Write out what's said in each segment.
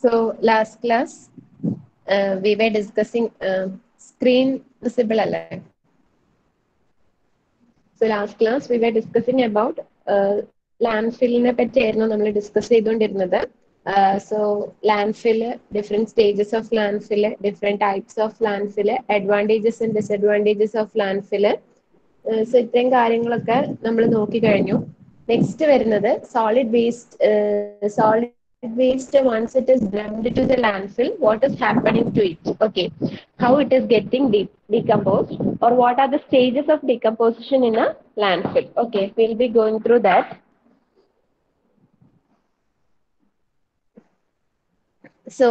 So last class uh, we were discussing uh, screen visible അല്ലേ So last class we were discussing about uh, landfill-നെ പറ്റിയായിരുന്നു നമ്മൾ discuss ചെയ്തുകൊണ്ടിരുന്നത് so landfill different stages of landfill different types of landfill advantages and disadvantages of landfill so ഇത്രയും കാര്യങ്ങളൊക്കെ നമ്മൾ നോക്കി കഴിഞ്ഞു next വരുന്നത് solid waste solid waste once it is dumped to the landfill what is happening to it okay how it is getting de- decomposed or what are the stages of decomposition in a landfill okay we'll be going through that so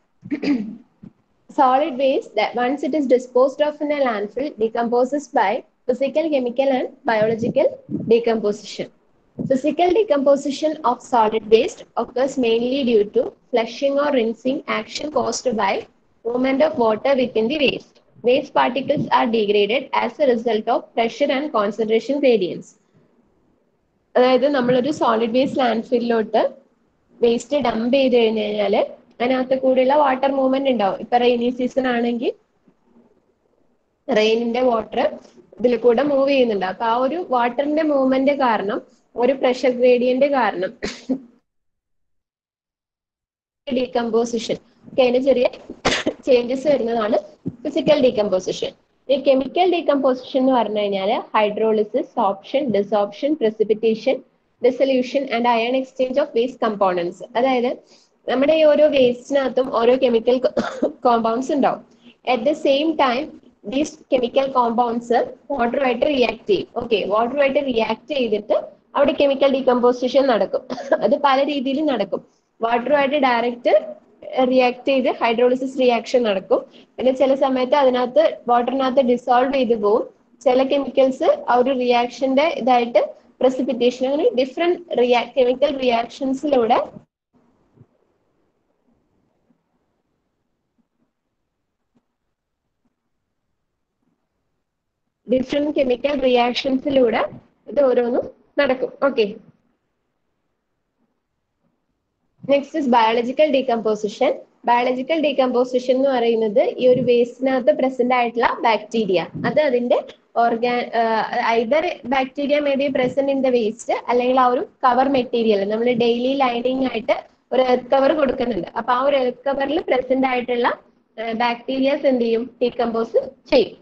solid waste that once it is disposed of in a landfill decomposes by physical chemical and biological decomposition Physical decomposition of solid waste occurs mainly due to flushing or rinsing action caused by movement of water within the waste. Waste particles are degraded as a result of pressure and concentration gradients. അതായത് നമ്മളൊരു solid waste ലാൻഡ്ഫില്ലിലോട്ട് waste dump ചെയ്ത് കഴിഞ്ഞ് കഴിഞ്ഞാൽ അതിനകത്ത് കൂടെയുള്ള water movement ഉണ്ടാവും ഇപ്പൊ റെയിനി സീസൺ ആണെങ്കിൽ റെയിനിന്റെ വാട്ടർ ഇതിൽ കൂടെ മൂവ് ചെയ്യുന്നുണ്ട് അപ്പൊ ആ ഒരു വാട്ടറിന്റെ മൂവ്മെന്റ് കാരണം ഒരു പ്രഷർ ഗ്രേഡിയന്റ് കാരണം ഡീകമ്പോസിഷൻ അതിന് ചെറിയ ചേഞ്ചസ് വരുന്നതാണ് ഫിസിക്കൽ ഡീകമ്പോസിഷൻ ഈ കെമിക്കൽ ഡീകമ്പോസിഷൻ എന്ന് പറഞ്ഞു കഴിഞ്ഞാൽ hydrolysis sorption desorption precipitation dissolution and ion exchange of waste components അതായത് നമ്മുടെ ഈ ഓരോ വേസ്റ്റിനകത്തും ഓരോ കെമിക്കൽ കോമ്പൗണ്ട്സ് ഉണ്ടാവും at the same time these chemical compounds വാട്ടറുമായിട്ട് റിയാക്ട് ചെയ്യും ഓക്കെ വാട്ടറുമായിട്ട് റിയാക്ട് ചെയ്തിട്ട് അവിടെ കെമിക്കൽ ഡീകമ്പോസിഷൻ നടക്കും അത് പല രീതിയിൽ നടക്കും വാട്ടറുമായിട്ട് ഡയറക്റ്റ് റിയാക്ട് ചെയ്ത് ഹൈഡ്രോളിസിസ് റിയാക്ഷൻ നടക്കും പിന്നെ ചില സമയത്ത് അതിനകത്ത് വാട്ടറിനകത്ത് ഡിസോൾവ് ചെയ്ത് പോകും ചില കെമിക്കൽസ് ആ ഒരു റിയാക്ഷന്റെ ഇതായിട്ട് പ്രസിപ്പിറ്റേഷൻ അങ്ങനെ ഡിഫറെന്റ് റിയാ കെമിക്കൽ റിയാക്ഷൻസിലൂടെ ഡിഫറെന്റ് കെമിക്കൽ റിയാക്ഷൻസിലൂടെ ഇത് ഓരോന്നും നടക്കും okay next is biological decomposition biological decomposition എന്ന് പറയുന്നത് ഈ ഒരു വേസ്റ്റിനകത്ത് പ്രസന്റ് ആയിട്ടുള്ള ബാക്ടീരിയ അത് അതിന്റെ organ either bacteria may be present in the waste അല്ലെങ്കിൽ ആ ഒരു കവർ മെറ്റീരിയൽ നമ്മൾ ഡെയിലി ലൈനിങ് ആയിട്ട് ഒരു എർത്ത് കവർ കൊടുക്കുന്നുണ്ട് അപ്പൊ ആ ഒരു എർത്ത് കവറിൽ പ്രസന്റ് ആയിട്ടുള്ള ബാക്ടീരിയസ് എന്ത് ചെയ്യും ഡീകമ്പോസ് ചെയ്യും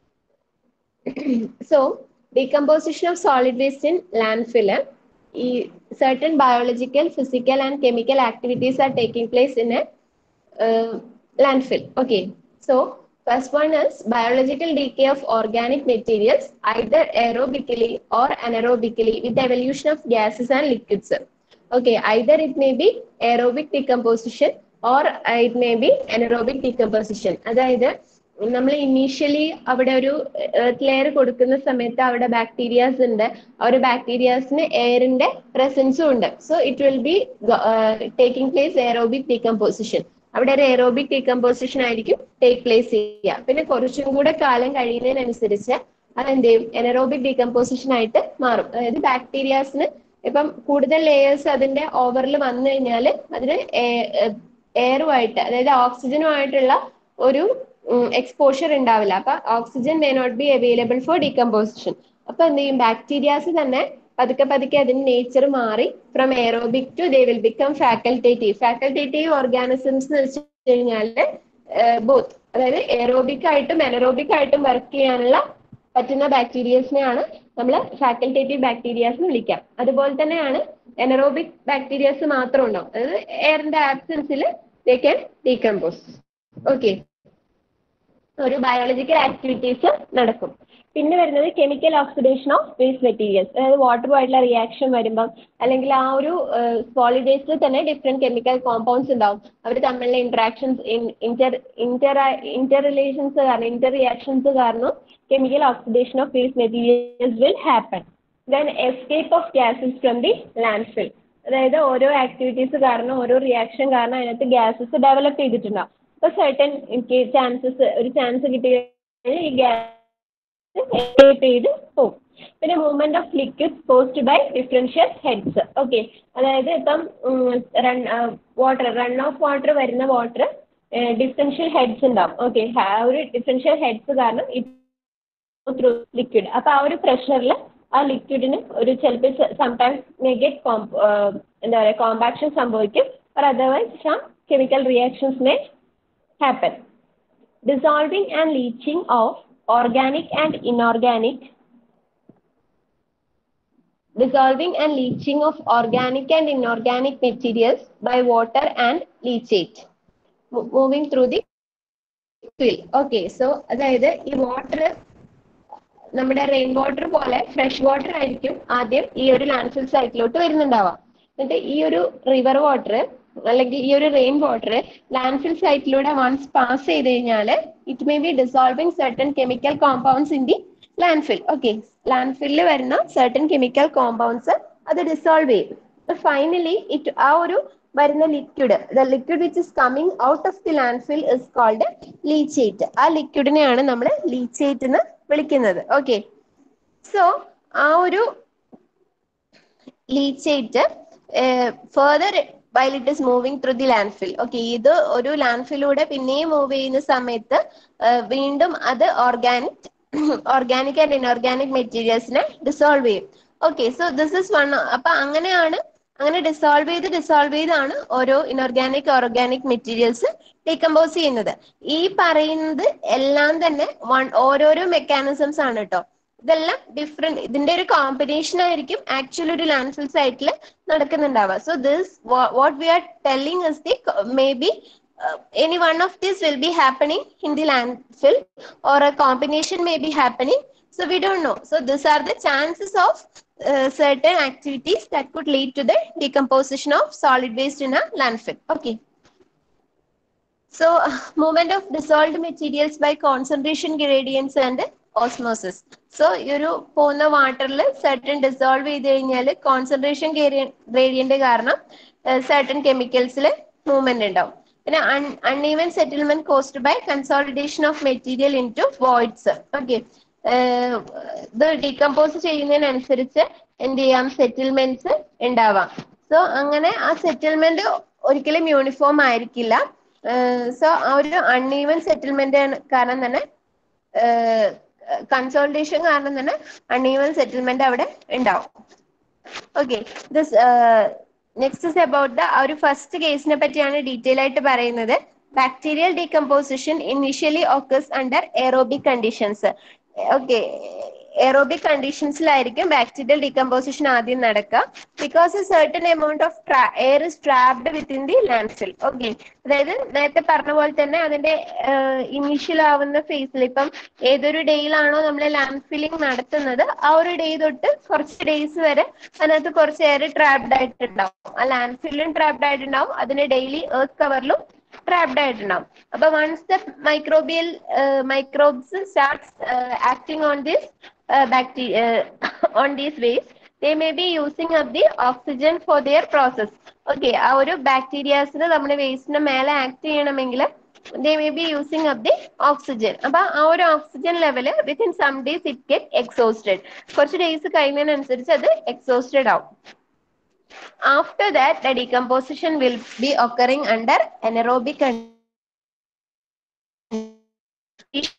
so decomposition of solid waste in landfill e- certain biological physical and chemical activities are taking place in a uh, landfill okay so first one is biological decay of organic materials either aerobically or anaerobically with the evolution of gases and liquids okay either it may be aerobic decomposition or it may be anaerobic decomposition അതായത് നമ്മൾ initially അവിടെ ഒരു earth layer കൊടുക്കുന്ന സമയത്ത് അവിടെ bacterias ഉണ്ട് ആ ഒരു ബാക്ടീരിയാസിന് എയറിന്റെ പ്രസൻസും ഉണ്ട് so it will be taking place aerobic decomposition അവിടെ ഒരു എയറോബിക് ഡീകമ്പോസിഷൻ ആയിരിക്കും ടേക്ക് പ്ലേസ് ചെയ്യുക പിന്നെ കുറച്ചും കൂടെ കാലം കഴിയുന്നതിനനുസരിച്ച് അതെന്ത് ചെയ്യും എനറോബിക് ഡീകമ്പോസിഷൻ ആയിട്ട് മാറും അതായത് ബാക്ടീരിയാസിന് ഇപ്പം കൂടുതൽ ലെയേഴ്സ് അതിന്റെ ഓവറിൽ വന്നു കഴിഞ്ഞാൽ അതിന് എയറുമായിട്ട് അതായത് ഓക്സിജനുമായിട്ടുള്ള ഒരു എക്സ്പോഷർ ഉണ്ടാവില്ല അപ്പൊ oxygen may not be available for decomposition അപ്പൊ എന്ത് ചെയ്യും ബാക്ടീരിയാസ് തന്നെ പതുക്കെ പതുക്കെ അതിന്റെ നേച്ചർ മാറി from aerobic to they will become facultative facultative organisms എന്ന് വെച്ച് കഴിഞ്ഞാല് ബോത്ത് അതായത് എയറോബിക് ആയിട്ടും എനറോബിക് ആയിട്ടും വർക്ക് ചെയ്യാനുള്ള പറ്റുന്ന ബാക്ടീരിയസിനെയാണ് നമ്മൾ ഫാക്കൽറ്റേറ്റീവ് ബാക്ടീരിയാസ് എന്ന് വിളിക്കാം അതുപോലെ തന്നെയാണ് എനറോബിക് ബാക്ടീരിയാസ് മാത്രം ഉണ്ടാവും അതായത് എയറിന്റെ ആബ്സെൻസിൽ ദേ ക്യാൻ ഡീകമ്പോസ് ഓക്കെ ഒരു ബയോളജിക്കൽ ആക്ടിവിറ്റീസ് നടക്കും പിന്നെ വരുന്നത് chemical oxidation of waste materials അതായത് വാട്ടറുമായിട്ടുള്ള റിയാക്ഷൻ വരുമ്പം അല്ലെങ്കിൽ ആ ഒരു സോളിഡ് വേസ്റ്റിൽ തന്നെ ഡിഫറെന്റ് കെമിക്കൽ കോമ്പൗണ്ട്സ് ഉണ്ടാവും അവർ തമ്മിലുള്ള interactions inter inter inter relations കാരണം ഇന്റർ റിയാക്ഷൻസ് കാരണം chemical oxidation of waste materials will happen then escape of gases from the landfill അതായത് ഓരോ ആക്ടിവിറ്റീസ് കാരണം ഓരോ റിയാക്ഷൻ കാരണം അതിനകത്ത് ഗ്യാസസ് ഡെവലപ്പ് ചെയ്തിട്ടുണ്ടാവും അപ്പൊ സർട്ടൻ ചാൻസസ് ഒരു ചാൻസ് കിട്ടി കഴിഞ്ഞാൽ ഈ ഗ്യാസ് എസ്കേപ്പ് ചെയ്ത് പോകും പിന്നെ movement of liquid caused by differential heads okay അതായത് ഇപ്പം run water run off water വരുന്ന വാട്ടർ ഡിഫറൻഷ്യൽ ഹെഡ്സ് ഉണ്ടാവും ഓക്കെ ആ ഒരു ഡിഫറൻഷ്യൽ ഹെഡ്സ് കാരണം ത്രൂ ലിക്വിഡ് അപ്പൊ ആ ഒരു പ്രഷറിൽ ആ ലിക്വിഡിന് ഒരു ചിലപ്പോൾ സംടൈംസ് നെഗറ്റ് എന്താ പറയുക കോമ്പാക്ഷൻ സംഭവിക്കും or otherwise some chemical reactions may happen. Dissolving and leaching of organic and inorganic dissolving and leaching of organic and inorganic materials by water and leachate. Mo- Moving through the fill. Okay, so അതായത് ഈ water നമ്മുടെ rain water പോലെ fresh water ആയിരിക്കും ആദ്യം ഈ ഒരു landfill സൈറ്റിലോട്ട് വരുന്നുണ്ടാവാം എന്നിട്ട് ഈ ഒരു റിവർ വാട്ടർ അല്ലെങ്കിൽ ഈ ഒരു റെയിൻ വാട്ടർ ലാൻഡ്ഫിൽ സൈറ്റിലൂടെ വൺസ് പാസ് ചെയ്ത് കഴിഞ്ഞാൽ it may be dissolving certain chemical compounds in the landfill okay ലാൻഡ്ഫില്ലിൽ വരുന്ന സർട്ടൻ കെമിക്കൽ കോമ്പൗണ്ട്സ് അത് ഡിസോൾവ് ചെയ്യും ഫൈനലി ഇറ്റ് ആ ഒരു വരുന്ന liquid the liquid which is coming out of the landfill is called leachate ആ ലിക്വിഡിനെയാണ് നമ്മൾ ലീച്ചേറ്റ് എന്ന് വിളിക്കുന്നത് ഓക്കെ സോ ആ ഒരു leachate further while it is moving through the landfill okay ഇത് ഒരു ലാൻഡ്ഫിലൂടെ പിന്നെയും മൂവ് ചെയ്യുന്ന സമയത്ത് ഏർ വീണ്ടും അത് ഓർഗാനിക് ഓർഗാനിക് ആൻഡ് ഇൻഓർഗാനിക് മെറ്റീരിയൽസിനെ ഡിസോൾവ് ചെയ്യും okay so this is one അപ്പൊ അങ്ങനെയാണ് അങ്ങനെ ഡിസോൾവ് ചെയ്ത് ഡിസോൾവ് ചെയ്താണ് ഓരോ ഇൻഓർഗാനിക് ഓർഗാനിക് മെറ്റീരിയൽസ് ഡീകമ്പോസ് ചെയ്യുന്നത് ഈ പറയുന്നത് എല്ലാം തന്നെ വൺ ഓരോരോ മെക്കാനിസംസ് ആണ് കേട്ടോ ഇതെല്ലാം ഡിഫറെന്റ് ഇതിന്റെ ഒരു കോമ്പിനേഷൻ ആയിരിക്കും ആക്ച്വലി ഒരു ലാൻഡ്ഫിൽ സൈറ്റിൽ നടക്കുന്നുണ്ടാവുക so this what we are telling is the may be any one of this will be happening in the landfill or a combination may be happening so we don't know so these are the chances of uh, certain activities that could lead to the decomposition of solid waste in a landfill okay so movement of dissolved materials by concentration gradients and osmosis so ഈ ഒരു പോകുന്ന വാട്ടറിൽ certain dissolve ചെയ്ത് കഴിഞ്ഞാൽ concentration gradient കാരണം certain കെമിക്കൽസിൽ movement ഉണ്ടാവും പിന്നെ uneven settlement caused by consolidation of material into voids okay ഇത് ഡീകമ്പോസ് ചെയ്യുന്നതിനനുസരിച്ച് എന്ത് ചെയ്യാം സെറ്റിൽമെന്റ്സ് ഉണ്ടാവാം സോ അങ്ങനെ ആ സെറ്റിൽമെന്റ് ഒരിക്കലും യൂണിഫോം ആയിരിക്കില്ല സോ ആ ഒരു അൺഈവൻ സെറ്റിൽമെന്റ് കാരണം തന്നെ കൺസോൾട്ടേഷൻ കാരണം തന്നെ അൺഈവൻ സെറ്റിൽമെന്റ് അവിടെ ഉണ്ടാവും okay this next is about the ഒരു ഫസ്റ്റ് കേസിനെ പറ്റിയാണ് ഡീറ്റെയിൽ ആയിട്ട് പറയുന്നത് bacterial decomposition initially occurs under aerobic conditions okay aerobic കണ്ടീഷൻസിലായിരിക്കും ബാക്ടീരിയൽ ഡീകമ്പോസിഷൻ ആദ്യം നടക്കുക because a certain amount of air is trapped within the landfill okay അതായത് നേരത്തെ പറഞ്ഞ പോലെ തന്നെ അതിന്റെ ഇനീഷ്യൽ ആവുന്ന ഫേസിൽ ഇപ്പം ഏതൊരു ഡേയിലാണോ നമ്മൾ ലാൻഡ് ഫില്ലിംഗ് നടത്തുന്നത് ആ ഒരു ഡേ തൊട്ട് കുറച്ച് ഡേയ്സ് വരെ അതിനകത്ത് കുറച്ച് എയർ ട്രാപ്ഡ് ആയിട്ടുണ്ടാവും ആ ലാൻഡ് ഫില്ലും ട്രാപ്ഡ് ആയിട്ടുണ്ടാവും അതിന്റെ ഡെയിലി എർത്ത് കവറിലും ട്രാപ്ഡ് ആയിട്ടുണ്ടാവും അപ്പൊ once the microbial microbes starts acting on this bacteria on these waste they may be using up the oxygen for their process okay ആ ഒരു ബാക്ടീരിയാസിന് നമ്മുടെ വേസ്റ്റിന് മേലെ ആക്ട് ചെയ്യണമെങ്കിൽ they may be using up the oxygen അപ്പൊ ആ ഒരു oxygen level within some days it get exhausted കുറച്ച് ഡേയ്സ് കഴിയുന്നതിനനുസരിച്ച് അത് എക്സോസ്റ്റഡ് ആവും after that the decomposition will be occurring under anaerobic conditions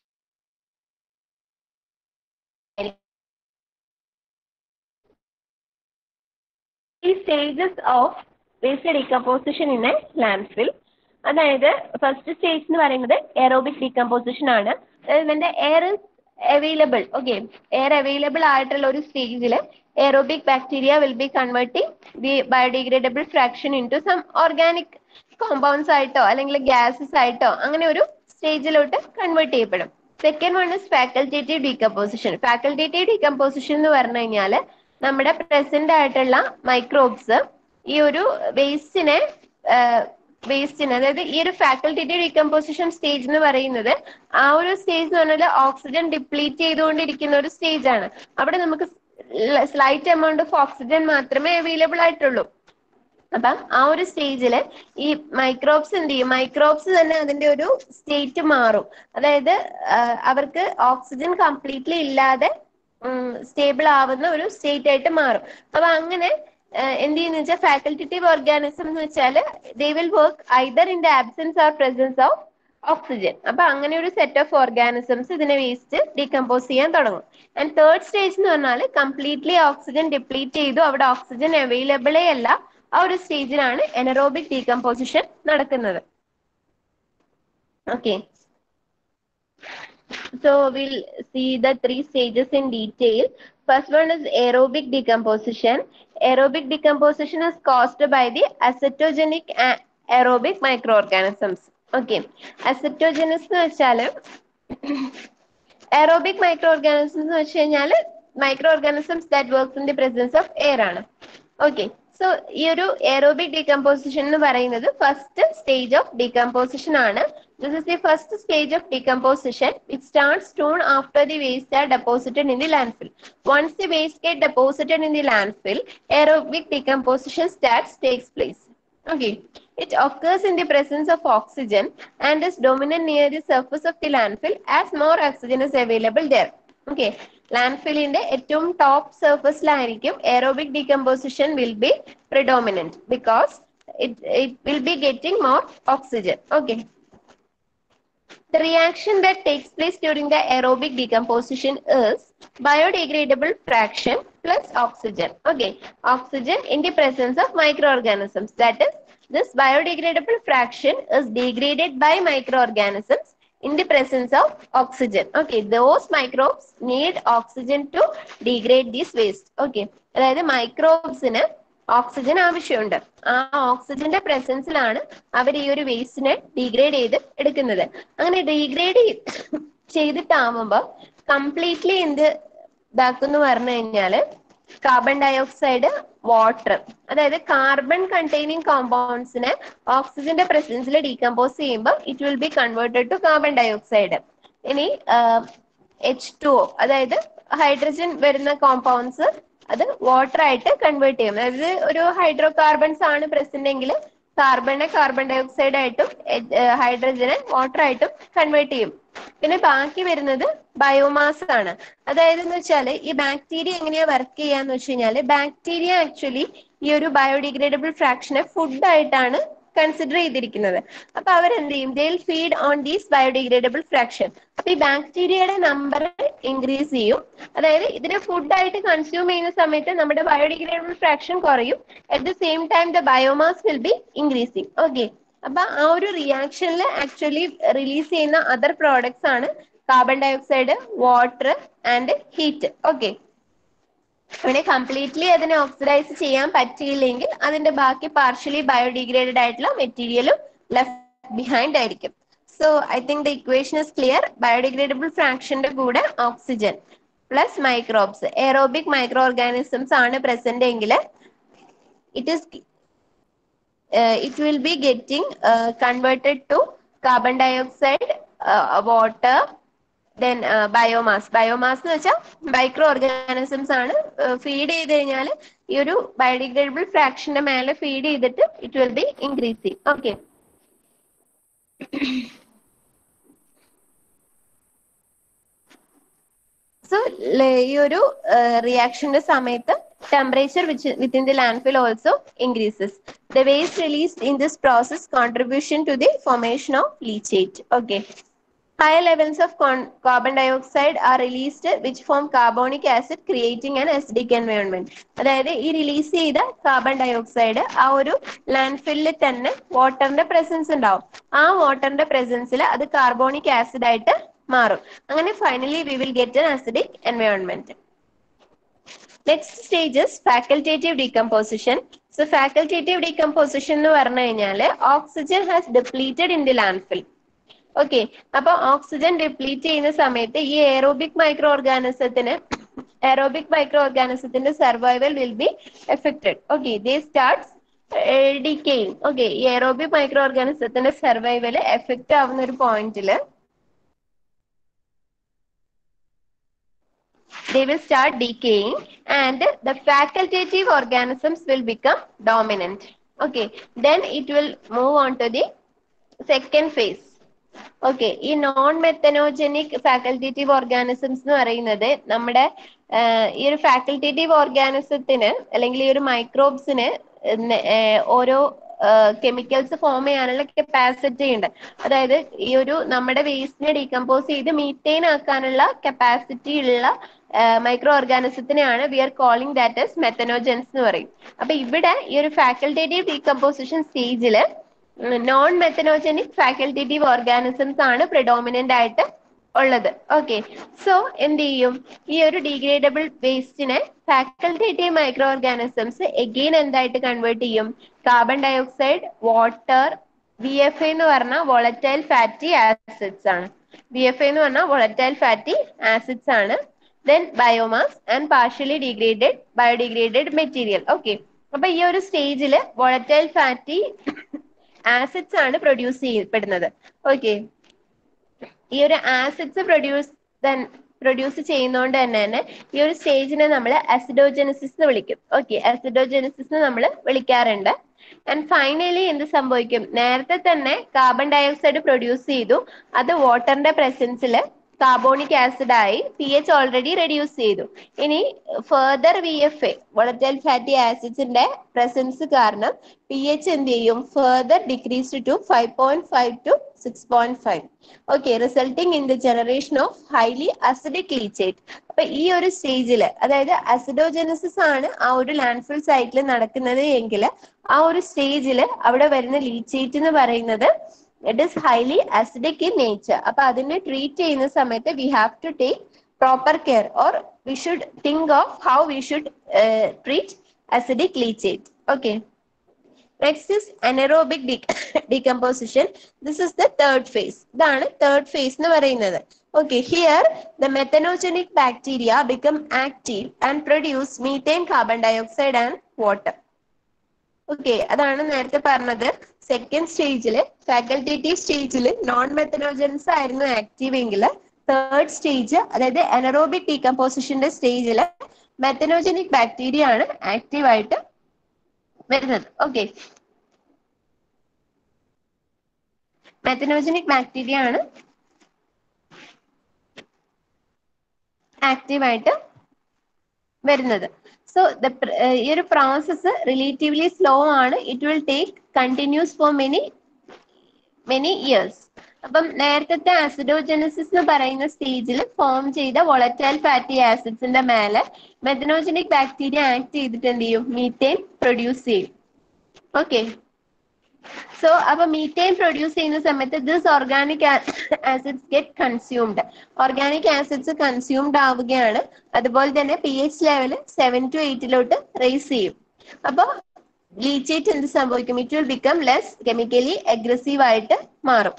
ഈ stages of waste decomposition in a landfill അതായത് first stage എന്ന് പറയുന്നത് എറോബിക് ഡീകമ്പോസിഷൻ ആണ് ഇതിന്റെ air available okay air available ആയിട്ടുള്ള ഒരു സ്റ്റേജിൽ aerobic bacteria will be converting the biodegradable fraction into some organic compounds ആയിട്ടോ അല്ലെങ്കിൽ ഗ്യാസസ് ആയിട്ടോ അങ്ങനെ ഒരു സ്റ്റേജിലോട്ട് കൺവേർട്ട് ചെയ്യപ്പെടും second one is facultative decomposition facultative decomposition എന്ന് പറഞ്ഞു കഴിഞ്ഞാൽ നമ്മുടെ പ്രസന്റ് ആയിട്ടുള്ള മൈക്രോബ്സ് ഈ ഒരു വേസ്റ്റിനെ വേസ്റ്റിന് അതായത് ഈ ഒരു ഫാക്കൽറ്റേറ്റീവ് ഡീകമ്പോസിഷൻ സ്റ്റേജ് എന്ന് പറയുന്നത് ആ ഒരു സ്റ്റേജ് എന്ന് പറഞ്ഞാൽ ഓക്സിജൻ ഡിപ്ലീറ്റ് ചെയ്തുകൊണ്ടിരിക്കുന്ന ഒരു സ്റ്റേജ് ആണ് അവിടെ നമുക്ക് സ്ലൈറ്റ് എമൗണ്ട് ഓഫ് ഓക്സിജൻ മാത്രമേ അവൈലബിൾ ആയിട്ടുള്ളൂ അപ്പം ആ ഒരു സ്റ്റേജിൽ ഈ മൈക്രോബ്സ് എന്ത് ചെയ്യും മൈക്രോബ്സ് തന്നെ അതിന്റെ ഒരു സ്റ്റേറ്റ് മാറും അതായത് അവർക്ക് ഓക്സിജൻ കംപ്ലീറ്റ്ലി ഇല്ലാതെ സ്റ്റേബിൾ ആവുന്ന ഒരു സ്റ്റേറ്റ് ആയിട്ട് മാറും അപ്പൊ അങ്ങനെ ഏഹ്, എന്ത് ചെയ്യുന്ന വെച്ചാൽ ഫാക്കൽറ്റേറ്റീവ് ഓർഗാനിസം എന്ന് വെച്ചാൽ they will work either in the absence or presence of oxygen അപ്പൊ അങ്ങനെ ഒരു സെറ്റ് ഓഫ് ഓർഗാനിസംസ് ഇതിനെ വേസ്റ്റ് ഡീകമ്പോസ് ചെയ്യാൻ തുടങ്ങും ആൻഡ് തേർഡ് സ്റ്റേജ് എന്ന് പറഞ്ഞാൽ കംപ്ലീറ്റ്ലി ഓക്സിജൻ ഡിപ്ലീറ്റ് ചെയ്തു അവിടെ ഓക്സിജൻ അവൈലബിളേ അല്ല ആ ഒരു സ്റ്റേജിലാണ് എനറോബിക് ഡീകമ്പോസിഷൻ നടക്കുന്നത് okay So we'll see the three stages in detail. First one is aerobic decomposition. Aerobic decomposition is caused by the acetogenic a- aerobic microorganisms. Okay. Acetogenous എന്ന് വെച്ചാല് aerobic microorganisms എന്ന് വെച്ച് കഴിഞ്ഞാല് micro organisms that works in the presence of air ആണ് okay so ഈ ഒരു aerobic decomposition എന്ന് പറയുന്നത് ഫസ്റ്റ് സ്റ്റേജ് ഓഫ് ഡീകമ്പോസിഷൻ ആണ് this is the first stage of decomposition it start soon after the waste are deposited in the landfill once the waste get deposited in the landfill aerobic decomposition starts takes place Okay. It occurs in the presence of oxygen and is dominant near the surface of the landfill as more oxygen is available there. Okay. ലാൻഡ്ഫില്ലിന്റെ ഏറ്റവും top സർഫസിലായിരിക്കും aerobic decomposition will be predominant because it it will be getting more oxygen okay The reaction that takes place during the aerobic decomposition is biodegradable fraction plus oxygen. Okay, oxygen in the presence of microorganisms. That is, this biodegradable fraction is degraded by microorganisms in the presence of oxygen. Okay, those microbes need oxygen to degrade this waste. Okay, അതായത് മൈക്രോബ്സിന് oxygen ആവശ്യമുണ്ട് ആ ഓക്സിജന്റെ പ്രസൻസിലാണ് അവർ ഈ ഒരു വേസ്റ്റിനെ degrade ചെയ്ത് എടുക്കുന്നത് അങ്ങനെ degrade ചെയ്തിട്ടാവുമ്പോ completely എന്ത് ഇതാക്കുന്നു പറഞ്ഞു കഴിഞ്ഞാല് കാർബൺ ഡയോക്സൈഡ് വാട്ടർ അതായത് കാർബൺ കണ്ടെയ്നിങ് കോമ്പൗണ്ട്സിനെ ഓക്സിജന്റെ പ്രസൻസിൽ ഡീകമ്പോസ് ചെയ്യുമ്പോൾ it will be converted to carbon dioxide ഇനി എച്ച് ടു ഒ അതായത് ഹൈഡ്രജൻ വരുന്ന കോമ്പൗണ്ട്സ് അത് വാട്ടർ ആയിട്ട് കൺവേർട്ട് ചെയ്യും അതായത് ഒരു ഹൈഡ്രോ കാർബൺസ് ആണ് പ്രസന്റ് എങ്കിൽ കാർബണെ കാർബൺ ഡയോക്സൈഡ് ആയിട്ടും ഹൈഡ്രജനെ വാട്ടർ ആയിട്ടും കൺവേർട്ട് ചെയ്യും പിന്നെ ബാക്കി വരുന്നത് ബയോമാസ് ആണ് അതായത് എന്ന് വെച്ചാല് ഈ ബാക്ടീരിയ എങ്ങനെയാ വർക്ക് ചെയ്യാന്ന് വെച്ച് കഴിഞ്ഞാല് ബാക്ടീരിയ ആക്ച്വലി ഈ ഒരു ബയോഡിഗ്രേഡബിൾ ഫ്രാക്ഷനെ ഫുഡ് ആയിട്ടാണ് കൺസിഡർ ചെയ്തിരിക്കുന്നത് അപ്പൊ അവരെന്ത് ചെയ്യും they feed on these biodegradable fraction അപ്പൊ ഈ ബാക്ടീരിയയുടെ നമ്പർ ഇൻക്രീസ് ചെയ്യും അതായത് ഇതിനെ ഫുഡ് ആയിട്ട് കൺസ്യൂം ചെയ്യുന്ന സമയത്ത് നമ്മുടെ ബയോഡിഗ്രേഡബിൾ ഫ്രാക്ഷൻ കുറയും at the same time the biomass will be increasing okay അപ്പൊ ആ ഒരു റിയാക്ഷനിൽ ആക്ച്വലി റിലീസ് ചെയ്യുന്ന അതർ പ്രോഡക്ട്സ് ആണ് carbon dioxide water and heat okay അങ്ങനെ കംപ്ലീറ്റ്ലി അതിനെ ഓക്സിഡൈസ് ചെയ്യാൻ പറ്റിയില്ലെങ്കിൽ അതിന്റെ ബാക്കി പാർഷ്യലി ബയോഡിഗ്രേഡഡ് ആയിട്ടുള്ള മെറ്റീരിയലും ലെഫ്റ്റ് ബിഹൈൻഡ് ആയിരിക്കും so I think the equation is clear biodegradable ഫ്രാക്ഷന്റെ കൂടെ oxygen plus microbes aerobic micro organisms ആണ് പ്രസന്റ് എങ്കിൽ it is it will be getting uh, converted to carbon dioxide, uh, water, then uh, biomass. Biomass എന്ന് വെച്ചാൽ micro organisms ആണ് feed ചെയ്ത് കഴിഞ്ഞാൽ ഈ ഒരു ബയോഡിഗ്രേഡബിൾ ഫ്രാക്ഷന്റെ മേലെ ഫീഡ് ചെയ്തിട്ട് it will be increasing okay so ഈ ഒരു റിയാക്ഷന്റെ സമയത്ത് temperature which within the landfill also increases. The waste released in this process contribution to the formation of leachate. Okay. Higher levels of con- carbon dioxide are released which form carbonic acid creating an acidic environment. അതായത് ഈ release ചെയ്ത carbon dioxide ആ ഒരു ലാൻഡ്ഫില്ലിൽ തന്നെ വാട്ടറിന്റെ presence ഉണ്ടാവും ആ വാട്ടറിന്റെ പ്രസൻസിൽ അത് carbonic acid ആയിട്ട് മാറും അങ്ങനെ finally we will get an acidic environment next stage is facultative decomposition so facultative decomposition എന്ന് പറഞ്ഞു കഴിഞ്ഞാൽ oxygen has depleted in the landfill okay അപ്പൊ ഓക്സിജൻ ഡിപ്ലീറ്റ് ചെയ്യുന്ന സമയത്ത് ഈ എയറോബിക് മൈക്രോ ഓർഗാനിസത്തിന് എയറോബിക് മൈക്രോ ഓർഗാനിസത്തിന്റെ survival will be affected okay they start decaying okay ഈ എയറോബിക് മൈക്രോ ഓർഗാനിസത്തിന്റെ സർവൈവൽ എഫക്റ്റ് ആവുന്ന ഒരു പോയിന്റില് they will start decaying and the facultative organisms will become dominant okay then it will move on to the second phase okay ഈ non methanogenic facultative organisms എന്ന് പറയുന്നത് നമ്മുടെ ഈ ഒരു ഫാക്കൽറ്റേറ്റീവ് ഓർഗാനിസത്തിന് അല്ലെങ്കിൽ ഈ ഒരു മൈക്രോബ്സിന് ഓരോ കെമിക്കൽസ് ഫോം ചെയ്യാനുള്ള കപ്പാസിറ്റി ഉണ്ട് അതായത് ഈ ഒരു നമ്മുടെ വേസ്റ്റിനെ ഡീകമ്പോസ് ചെയ്ത് മീറ്റെയിൻ ആക്കാനുള്ള കപ്പാസിറ്റി ഉള്ള മൈക്രോ ഓർഗാനിസത്തിനെയാണ് we are calling that as methanogens എന്ന് പറയും അപ്പൊ ഇവിടെ ഈ ഒരു ഫാക്കൽറ്റേറ്റീവ് ഡീകമ്പോസിഷൻ സ്റ്റേജില് നോൺ മെത്തനോജനിക് ഫാക്കൽറ്റേറ്റീവ് ഓർഗാനിസംസ് ആണ് പ്രിഡോമിനന്റ് ആയിട്ട് ഉള്ളത് ഓക്കെ സോ എന്ത് ചെയ്യും ഈ ഒരു ഡീഗ്രേഡബിൾ വേസ്റ്റിനെ ഫാക്കൽറ്റേറ്റീവ് മൈക്രോ ഓർഗാനിസംസ് എഗെയിൻ എന്തായിട്ട് കൺവേർട്ട് ചെയ്യും carbon dioxide water V F എന്ന് പറഞ്ഞാൽ വോളറ്റൈൽ ഫാറ്റി ആസിഡ്സ് ആണ് വി എഫ് എന്ന് പറഞ്ഞാൽ വോളറ്റൈൽ ഫാറ്റി ആസിഡ്സ് ആണ് then biomass and partially degraded biodegraded material okay അപ്പൊ ഈ ഒരു സ്റ്റേജിൽ വോളറ്റൈൽ ഫാറ്റി ആസിഡ്സ് ആണ് പ്രൊഡ്യൂസ് ചെയ്യപ്പെടുന്നത് ഓക്കെ ഈ ഒരു ആസിഡ്സ് പ്രൊഡ്യൂസ് പ്രൊഡ്യൂസ് ചെയ്യുന്നതുകൊണ്ട് തന്നെ തന്നെ ഈ ഒരു സ്റ്റേജിനെ നമ്മൾ അസിഡോജനസിസ് എന്ന് വിളിക്കും ഓക്കെ അസിഡോജനസിസ് നമ്മൾ വിളിക്കാറുണ്ട് ആൻഡ് ഫൈനലി എന്ത് സംഭവിക്കും നേരത്തെ തന്നെ കാർബൺ ഡയോക്സൈഡ് പ്രൊഡ്യൂസ് ചെയ്തു അത് വാട്ടറിന്റെ പ്രസൻസിൽ കാർബോണിക് ആസിഡ് ആയി പി എച്ച് ഓൾറെഡി റെഡ്യൂസ് ചെയ്തു ഇനി further V F A volatile fatty ആസിഡ്സിന്റെ പ്രസൻസ് കാരണം പി എച്ച് എന്ത് ചെയ്യും further decrease to five point five to six point five okay resulting in the generation of highly acidic leachate അപ്പൊ ഈ ഒരു സ്റ്റേജിൽ അതായത് അസിഡോജനസിസ് ആണ് ആ ഒരു ലാൻഡ്ഫിൽ സൈറ്റിൽ നടക്കുന്നത് എങ്കിൽ ആ ഒരു സ്റ്റേജിൽ അവിടെ വരുന്ന ലീച്ചേറ്റ് എന്ന് പറയുന്നത് it is highly acidic in nature അപ്പൊ അതിനെ ട്രീറ്റ് ചെയ്യുന്ന സമയത്ത് we have to take proper care or we should think of how we should treat acidic leachate okay next is anaerobic decomposition this is the third phase ഇതാണ് third phase എന്ന് പറയുന്നത് okay here the methanogenic bacteria become active and produce methane carbon dioxide and water okay അതാണ് നേരത്തെ പറഞ്ഞത് second സ്റ്റേജില് facultative സ്റ്റേജിൽ non methanogens ആയിരുന്നു active എങ്കിൽ തേർഡ് സ്റ്റേജ് അതായത് എനറോബിക് ഡീകമ്പോസിഷന്റെ സ്റ്റേജിൽ മെത്തനോജനിക് ബാക്ടീരിയ ആണ് ആക്റ്റീവ് ആയിട്ട് വരുന്നത് ഓക്കെ മെത്തനോജനിക് ബാക്ടീരിയ ആണ് ആക്റ്റീവ് ആയിട്ട് വരുന്നത് സോ ദ ഈ ഒരു പ്രോസസ്സ് റിലേറ്റീവ്ലി സ്ലോ ആണ് it will take continues for many many years അപ്പം നേരത്തെ ആസിഡോജനസിസ് എന്ന് പറയുന്ന സ്റ്റേജിൽ ഫോം ചെയ്ത വോളറ്റൈൽ ഫാറ്റി ആസിഡ്സിന്റെ മേലെ മെത്തനോജനിക് ബാക്ടീരിയ ആക്ട് ചെയ്തിട്ട് എന്ത് ചെയ്യും മീത്തേൻ പ്രൊഡ്യൂസ് ചെയ്യും ഓക്കെ സോ അപ്പൊ മീത്തേൻ പ്രൊഡ്യൂസ് ചെയ്യുന്ന സമയത്ത് this organic acids get consumed organic acids consumed ആവുകയാണ് അതുപോലെ തന്നെ P H level seven to എയ്റ്റിലോട്ട് റേസ് ചെയ്യും അപ്പൊ ലീച്ചേറ്റ് എന്ത് സംഭവിക്കും it will become less chemically aggressive ആയിട്ട് മാറും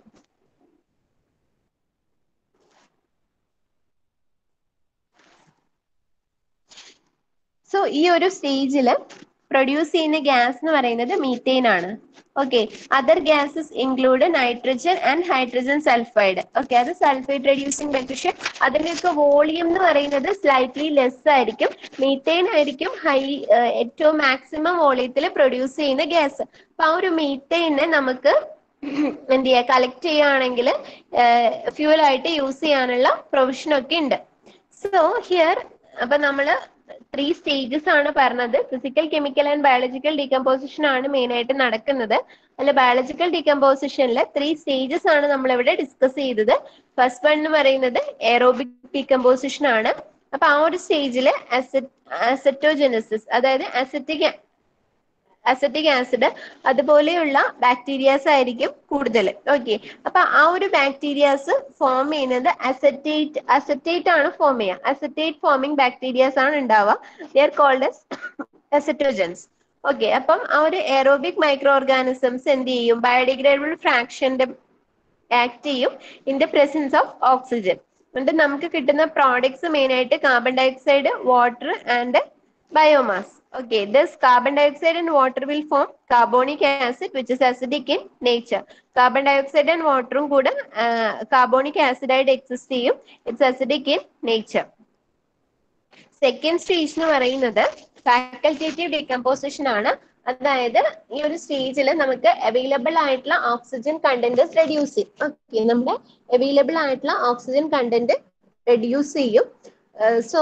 സോ ഈ ഒരു സ്റ്റേജിൽ പ്രൊഡ്യൂസ് ചെയ്യുന്ന ഗ്യാസ് എന്ന് പറയുന്നത് മീത്തേൻ ആണ് okay other gases include nitrogen and hydrogen sulphide okay അത് സൾഫൈഡ് റെഡ്യൂസിങ് പക്ഷെ അതിന്റെയൊക്കെ വോളിയം എന്ന് പറയുന്നത് സ്ലൈറ്റ്ലി ലെസ് ആയിരിക്കും മീത്തേൻ ആയിരിക്കും ഹൈ ഏറ്റവും മാക്സിമം വോളിയത്തിൽ പ്രൊഡ്യൂസ് ചെയ്യുന്ന ഗ്യാസ് അപ്പൊ ആ ഒരു മീത്തേനെ നമുക്ക് എന്ത് ചെയ്യുക കളക്ട് ചെയ്യുകയാണെങ്കിൽ ഫ്യൂൽ ആയിട്ട് യൂസ് ചെയ്യാനുള്ള പ്രൊവിഷൻ ഒക്കെ ഉണ്ട് സോ ഹിയർ അപ്പൊ നമ്മള് ത്രീ സ്റ്റേജസ് ആണ് പറഞ്ഞത് physical chemical and biological decomposition ആണ് മെയിൻ ആയിട്ട് നടക്കുന്നത് അല്ല ബയോളജിക്കൽ ഡീകമ്പോസിഷനിൽ ത്രീ സ്റ്റേജസ് ആണ് നമ്മൾ ഇവിടെ ഡിസ്കസ് ചെയ്തത് ഫസ്റ്റ് വൺ എന്ന് പറയുന്നത് എയറോബിക് ഡീകമ്പോസിഷൻ ആണ് അപ്പൊ ആ ഒരു സ്റ്റേജിൽ അസെറ്റോജനസിസ് അതായത് അസറ്റിക് അസറ്റിക് ആസിഡ് അതുപോലെയുള്ള ബാക്ടീരിയാസ് ആയിരിക്കും കൂടുതൽ ഓക്കെ അപ്പൊ ആ ഒരു ബാക്ടീരിയാസ് ഫോം ചെയ്യുന്നത് അസറ്റേറ്റ് അസറ്റേറ്റ് ആണ് ഫോം ചെയ്യുക അസറ്റേറ്റ് ഫോമിംഗ് ബാക്ടീരിയാസ് ആണ് ഉണ്ടാവുക ദർ കോൾഡ് അസറ്റോജൻസ് ഓക്കെ അപ്പം ആ ഒരു എറോബിക് മൈക്രോ ഓർഗാനിസംസ് എന്ത് ചെയ്യും ബയോഡിഗ്രേഡബിൾ ഫ്രാക്ഷന്റെ ആക്ട് ചെയ്യും in the presence of oxygen എന്നിട്ട് നമുക്ക് കിട്ടുന്ന പ്രോഡക്ട്സ് മെയിൻ ആയിട്ട് carbon dioxide water and biomass Okay, this carbon dioxide and water will form carbonic acid which is acidic in nature. Carbon dioxide and water കൂടെ carbonic acid ആയിട്ട് exist ചെയ്യും it's acidic in nature. Second stage എന്ന് പറയുന്നത് facultative decomposition ആണ് അതായത് ഈ ഒരു സ്റ്റേജിൽ നമുക്ക് അവൈലബിൾ ആയിട്ടുള്ള ഓക്സിജൻ കണ്ടന്റ് റെഡ്യൂസ് ചെയ്യും ഓക്കെ നമ്മുടെ അവൈലബിൾ ആയിട്ടുള്ള ഓക്സിജൻ കണ്ടന്റ് റെഡ്യൂസ് ചെയ്യും സോ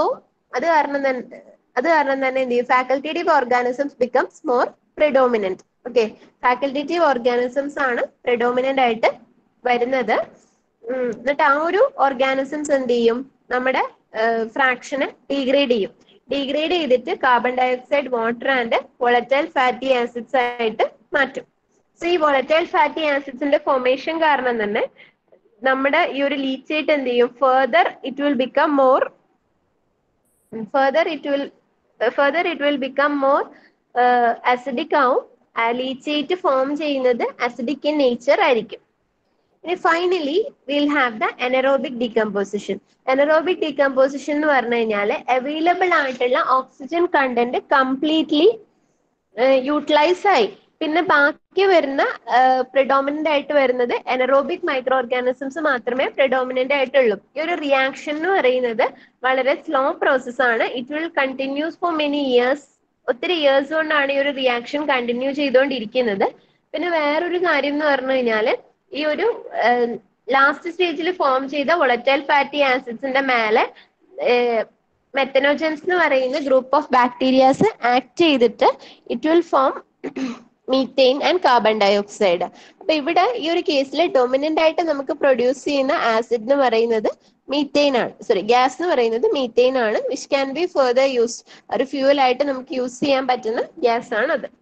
അത് കാരണം തന്നെ അത് കാരണം തന്നെ എന്ത് ചെയ്യും facultative organisms becomes more predominant okay facultative organisms ആണ് പ്രിഡോമിനന്റ് ആയിട്ട് വരുന്നത് ഉം, എന്നിട്ട് ആ ഒരു ഓർഗാനിസംസ് എന്ത് ചെയ്യും നമ്മുടെ ഫ്രാക്ഷനെ ഡീഗ്രേഡ് ചെയ്യും ഡീഗ്രേഡ് ചെയ്തിട്ട് carbon dioxide water and volatile fatty acids ആയിട്ട് മാറ്റും സോ ഈ വോളറ്റൈൽ ഫാറ്റി ആസിഡ്സിന്റെ ഫോർമേഷൻ കാരണം തന്നെ നമ്മുടെ ഈ ഒരു ലീച്ചേറ്റ് എന്ത് ചെയ്യും further it will become more further it will further it will become more acidic ആവും ലീച്ചേറ്റ് ഫോം ചെയ്യുന്നത് അസിഡിക് ഇൻ നേച്ചർ ആയിരിക്കും ഇനി finally will have the anaerobic decomposition anaerobic decomposition എന്ന് പറഞ്ഞു കഴിഞ്ഞാൽ അവൈലബിൾ ആയിട്ടുള്ള ഓക്സിജൻ കണ്ടന്റ് കംപ്ലീറ്റ്ലി യൂട്ടിലൈസ് ആയി പിന്നെ ബാക്കി വരുന്ന പ്രിഡോമിനന്റ് ആയിട്ട് വരുന്നത് എനറോബിക് മൈക്രോ ഓർഗാനിസംസ് മാത്രമേ പ്രിഡോമിനന്റ് ആയിട്ടുള്ളൂ ഈ ഒരു റിയാക്ഷൻ എന്ന് പറയുന്നത് വളരെ സ്ലോ പ്രോസസ് ആണ് it will continues for many years ഒത്തിരി ഇയേഴ്സ് കൊണ്ടാണ് ഈ ഒരു റിയാക്ഷൻ കണ്ടിന്യൂ ചെയ്തുകൊണ്ടിരിക്കുന്നത് പിന്നെ വേറൊരു കാര്യം എന്ന് പറഞ്ഞു കഴിഞ്ഞാല് ഈ ഒരു ലാസ്റ്റ് സ്റ്റേജിൽ ഫോം ചെയ്ത വൊളറ്റൈൽ ഫാറ്റി ആസിഡ്സിന്റെ മേലെ മെത്തനോജൻസ് എന്ന് പറയുന്ന ഗ്രൂപ്പ് ഓഫ് ബാക്ടീരിയാസ് ആക്ട് ചെയ്തിട്ട് it will form methane and carbon dioxide അപ്പൊ ഇവിടെ ഈ ഒരു കേസിൽ ഡൊമിനന്റ് ആയിട്ട് നമുക്ക് പ്രൊഡ്യൂസ് ചെയ്യുന്ന ആസിഡ് എന്ന് പറയുന്നത് മീറ്റെയിൻ ആണ് സോറി ഗ്യാസ് എന്ന് പറയുന്നത് മീറ്റെയിൻ ആണ് which can be further use ഒരു ഫ്യൂവൽ ആയിട്ട് നമുക്ക് യൂസ് ചെയ്യാൻ പറ്റുന്ന ഗ്യാസ് ആണ് അത്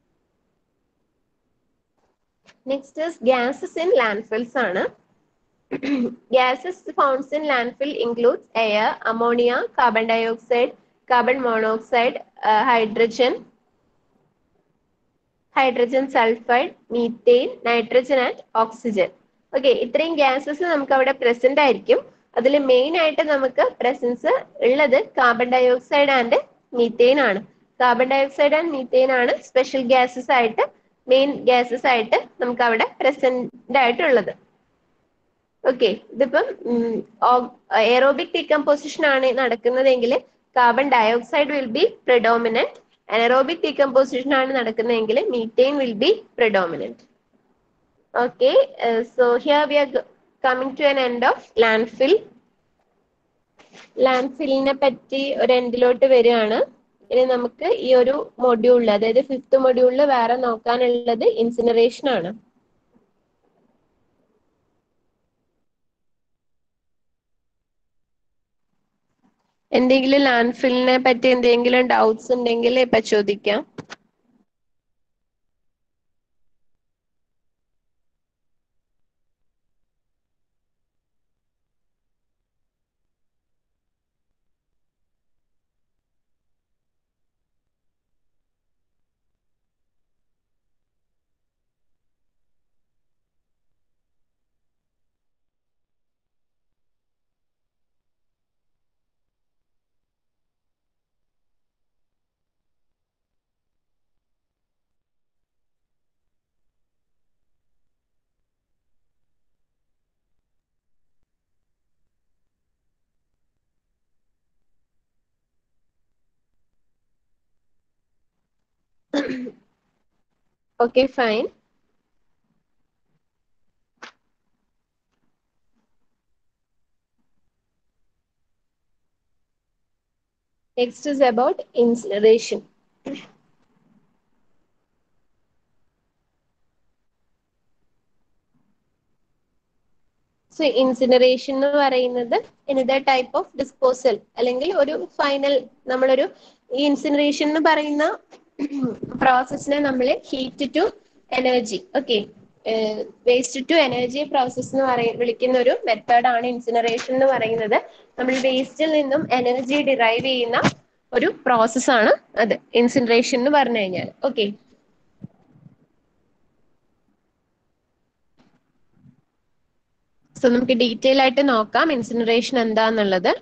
നെക്സ്റ്റ് ഗ്യാസസ് ഇൻ ലാൻഡ്ഫിൽസ് ആണ് gases found in landfill includes air, ammonia, carbon dioxide, carbon monoxide, uh, hydrogen, hydrogen sulfide, methane, nitrogen and oxygen. Okay ഇത്രയും gases നമുക്ക് അവിടെ പ്രസന്റ് ആയിരിക്കും അതിൽ മെയിൻ ആയിട്ട് നമുക്ക് പ്രസൻസ് ഉള്ളത് കാർബൺ ഡയോക്സൈഡ് ആൻഡ് മീത്തൈൻ ആണ് കാർബൺ ഡയോക്സൈഡ് ആൻഡ് മീത്തൈൻ ആണ് സ്പെഷ്യൽ ഗ്യാസസ് ആയിട്ട് മെയിൻ ഗ്യാസസ് ആയിട്ട് നമുക്ക് അവിടെ പ്രസന്റ് ആയിട്ടുള്ളത് ഓക്കെ ഇതിപ്പം എയറോബിക് ഡീകമ്പോസിഷൻ ആണ് നടക്കുന്നതെങ്കിൽ carbon dioxide will be predominant anaerobic decomposition ആണ് നടക്കുന്നതെങ്കിൽ methane will be predominant okay so here we are coming to an end of landfill ലാൻഡ് ഫില്ലിനെ പറ്റി ഒരു എൻഡിലോട്ട് വരികയാണ് ഇനി നമുക്ക് ഈ ഒരു മൊഡ്യൂളിൽ അതായത് ഫിഫ്ത് മൊഡ്യൂളിൽ വേറെ നോക്കാനുള്ളത് ഇൻസിനറേഷൻ ആണ് എന്തെങ്കിലും ലാൻഡ് ഫില്ലിനെ പറ്റി എന്തെങ്കിലും ഡൗട്ട്സ് ഉണ്ടെങ്കിൽ ഇപ്പൊ ചോദിക്കാം Okay, fine. Next is about incineration. So incineration എന്ന് പറയുന്നത് എനിതർ ടൈപ്പ് ഓഫ് ഡിസ്പോസൽ അല്ലെങ്കിൽ ഒരു ഫൈനൽ നമ്മളൊരു ഈ ഇൻസിനറേഷൻ എന്ന് പറയുന്ന പ്രോസസ്സിനെ നമ്മൾ heat to energy okay waste to energy process എന്ന് പറയ വിളിക്കുന്ന ഒരു മെത്തേഡാണ് ഇൻസിനറേഷൻ എന്ന് പറയുന്നത് നമ്മൾ വേസ്റ്റിൽ നിന്നും എനർജി ഡിറൈവ് ചെയ്യുന്ന ഒരു പ്രോസസ്സാണ് അത് ഇൻസിനറേഷൻ എന്ന് പറഞ്ഞു കഴിഞ്ഞാൽ ഓക്കെ സോ നമുക്ക് ഡീറ്റെയിൽ ആയിട്ട് നോക്കാം ഇൻസിനറേഷൻ എന്താന്നുള്ളത്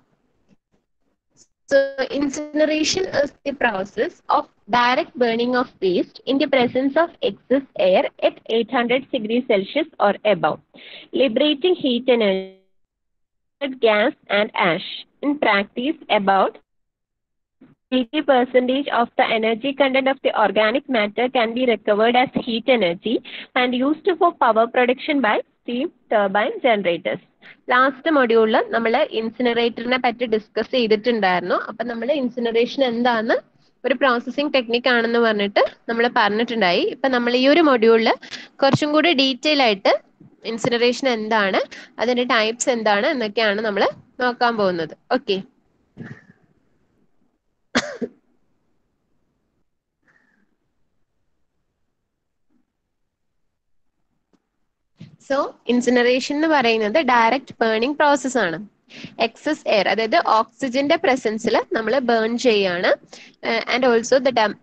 So incineration is the process of direct burning of waste in the presence of excess air at 800 degrees Celsius or above, liberating heat energy, gas and ash. In practice, about 80 percentage of the energy content of the organic matter can be recovered as heat energy and used for power production by steam turbine generators last മൊഡ്യൂളിൽ നമ്മൾ ഇൻസിനറേറ്ററിനെ പറ്റി discuss ചെയ്തിട്ടുണ്ടായിരുന്നു അപ്പൊ നമ്മൾ incineration എന്താന്ന് ഒരു processing technique ആണെന്ന് പറഞ്ഞിട്ട് നമ്മൾ പറഞ്ഞിട്ടുണ്ടായി ഇപ്പൊ നമ്മൾ ഈ ഒരു മൊഡ്യൂളിൽ കുറച്ചും കൂടി ഡീറ്റെയിൽ ആയിട്ട് ഇൻസിനറേഷൻ എന്താണ് അതിന്റെ ടൈപ്സ് എന്താണ് എന്നൊക്കെയാണ് നമ്മൾ നോക്കാൻ പോകുന്നത് ഓക്കെ സോ ഇൻസിനറേഷൻ എന്ന് പറയുന്നത് ഡയറക്റ്റ് ബേണിംഗ് പ്രോസസ് ആണ് എക്സസ് എയർ അതായത് ഓക്സിജന്റെ പ്രസൻസിൽ നമ്മൾ ബേൺ ചെയ്യാണ് ആൻഡ് ഓൾസോ ദ ഡം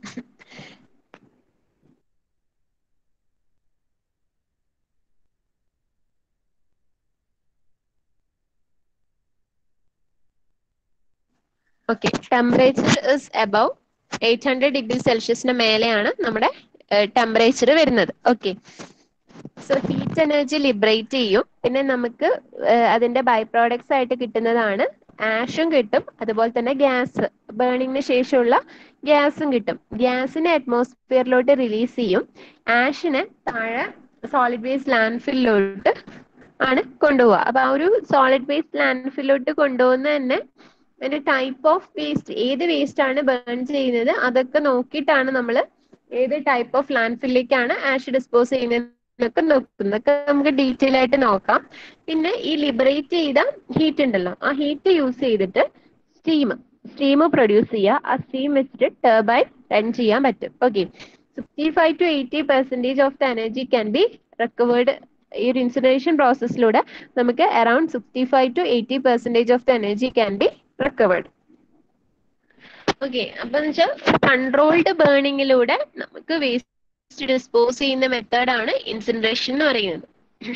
okay temperature is above eight hundred degree സെൽഷ്യസിന് മേലെയാണ് നമ്മുടെ ടെമ്പറേച്ചർ വരുന്നത് okay so heat energy liberate ചെയ്യും പിന്നെ നമുക്ക് അതിന്റെ ബൈ പ്രോഡക്ട്സ് ആയിട്ട് കിട്ടുന്നതാണ് ആഷും കിട്ടും അതുപോലെ തന്നെ ഗ്യാസ് ബേണിങ്ങിന് ശേഷമുള്ള ഗ്യാസും കിട്ടും ഗ്യാസിനെ അറ്റ്മോസ്ഫിയറിലോട്ട് റിലീസ് ചെയ്യും ആഷിനെ താഴെ സോളിഡ് വേസ്റ്റ് ലാൻഡ്ഫില്ലിലോട്ട് ആണ് കൊണ്ടുപോവുക അപ്പൊ ആ ഒരു സോളിഡ് വേസ്റ്റ് ലാൻഡ്ഫില്ലിലോട്ട് കൊണ്ടുപോകുന്ന തന്നെ അതിന്റെ ടൈപ്പ് ഓഫ് വേസ്റ്റ് ഏത് വേസ്റ്റ് ആണ് ബേൺ ചെയ്യുന്നത് അതൊക്കെ നോക്കിയിട്ടാണ് നമ്മൾ ഏത് ടൈപ്പ് ഓഫ് ലാൻഡ് ഫില്ലിലേക്കാണ് ആഷ് ഡിസ്പോസ് ചെയ്യുന്നതൊക്കെ നോക്കുന്നതൊക്കെ നമുക്ക് ഡീറ്റെയിൽ ആയിട്ട് നോക്കാം പിന്നെ ഈ ലിബറേറ്റ് ചെയ്ത ഹീറ്റ് ഉണ്ടല്ലോ ആ ഹീറ്റ് യൂസ് ചെയ്തിട്ട് സ്റ്റീം സ്റ്റീം പ്രൊഡ്യൂസ് ചെയ്യുക ആ സ്റ്റീം വെച്ചിട്ട് ടർബൈൻ റൺ ചെയ്യാൻ പറ്റും okay sixty five to eighty percentage of the energy can be recovered ഈ ഒരു ഇൻസിനറേഷൻ പ്രോസസ്സിലൂടെ നമുക്ക് around sixty five to eighty percentage of the energy can be recovered okay അപ്പൊ വെച്ചാൽ കൺട്രോൾഡ് ബേണിങ്ങിലൂടെ നമുക്ക് വേസ്റ്റ് ഡിസ്പോസ് ചെയ്യുന്ന മെത്തേഡാണ് ഇൻസിനറേഷൻ എന്ന് പറയുന്നത്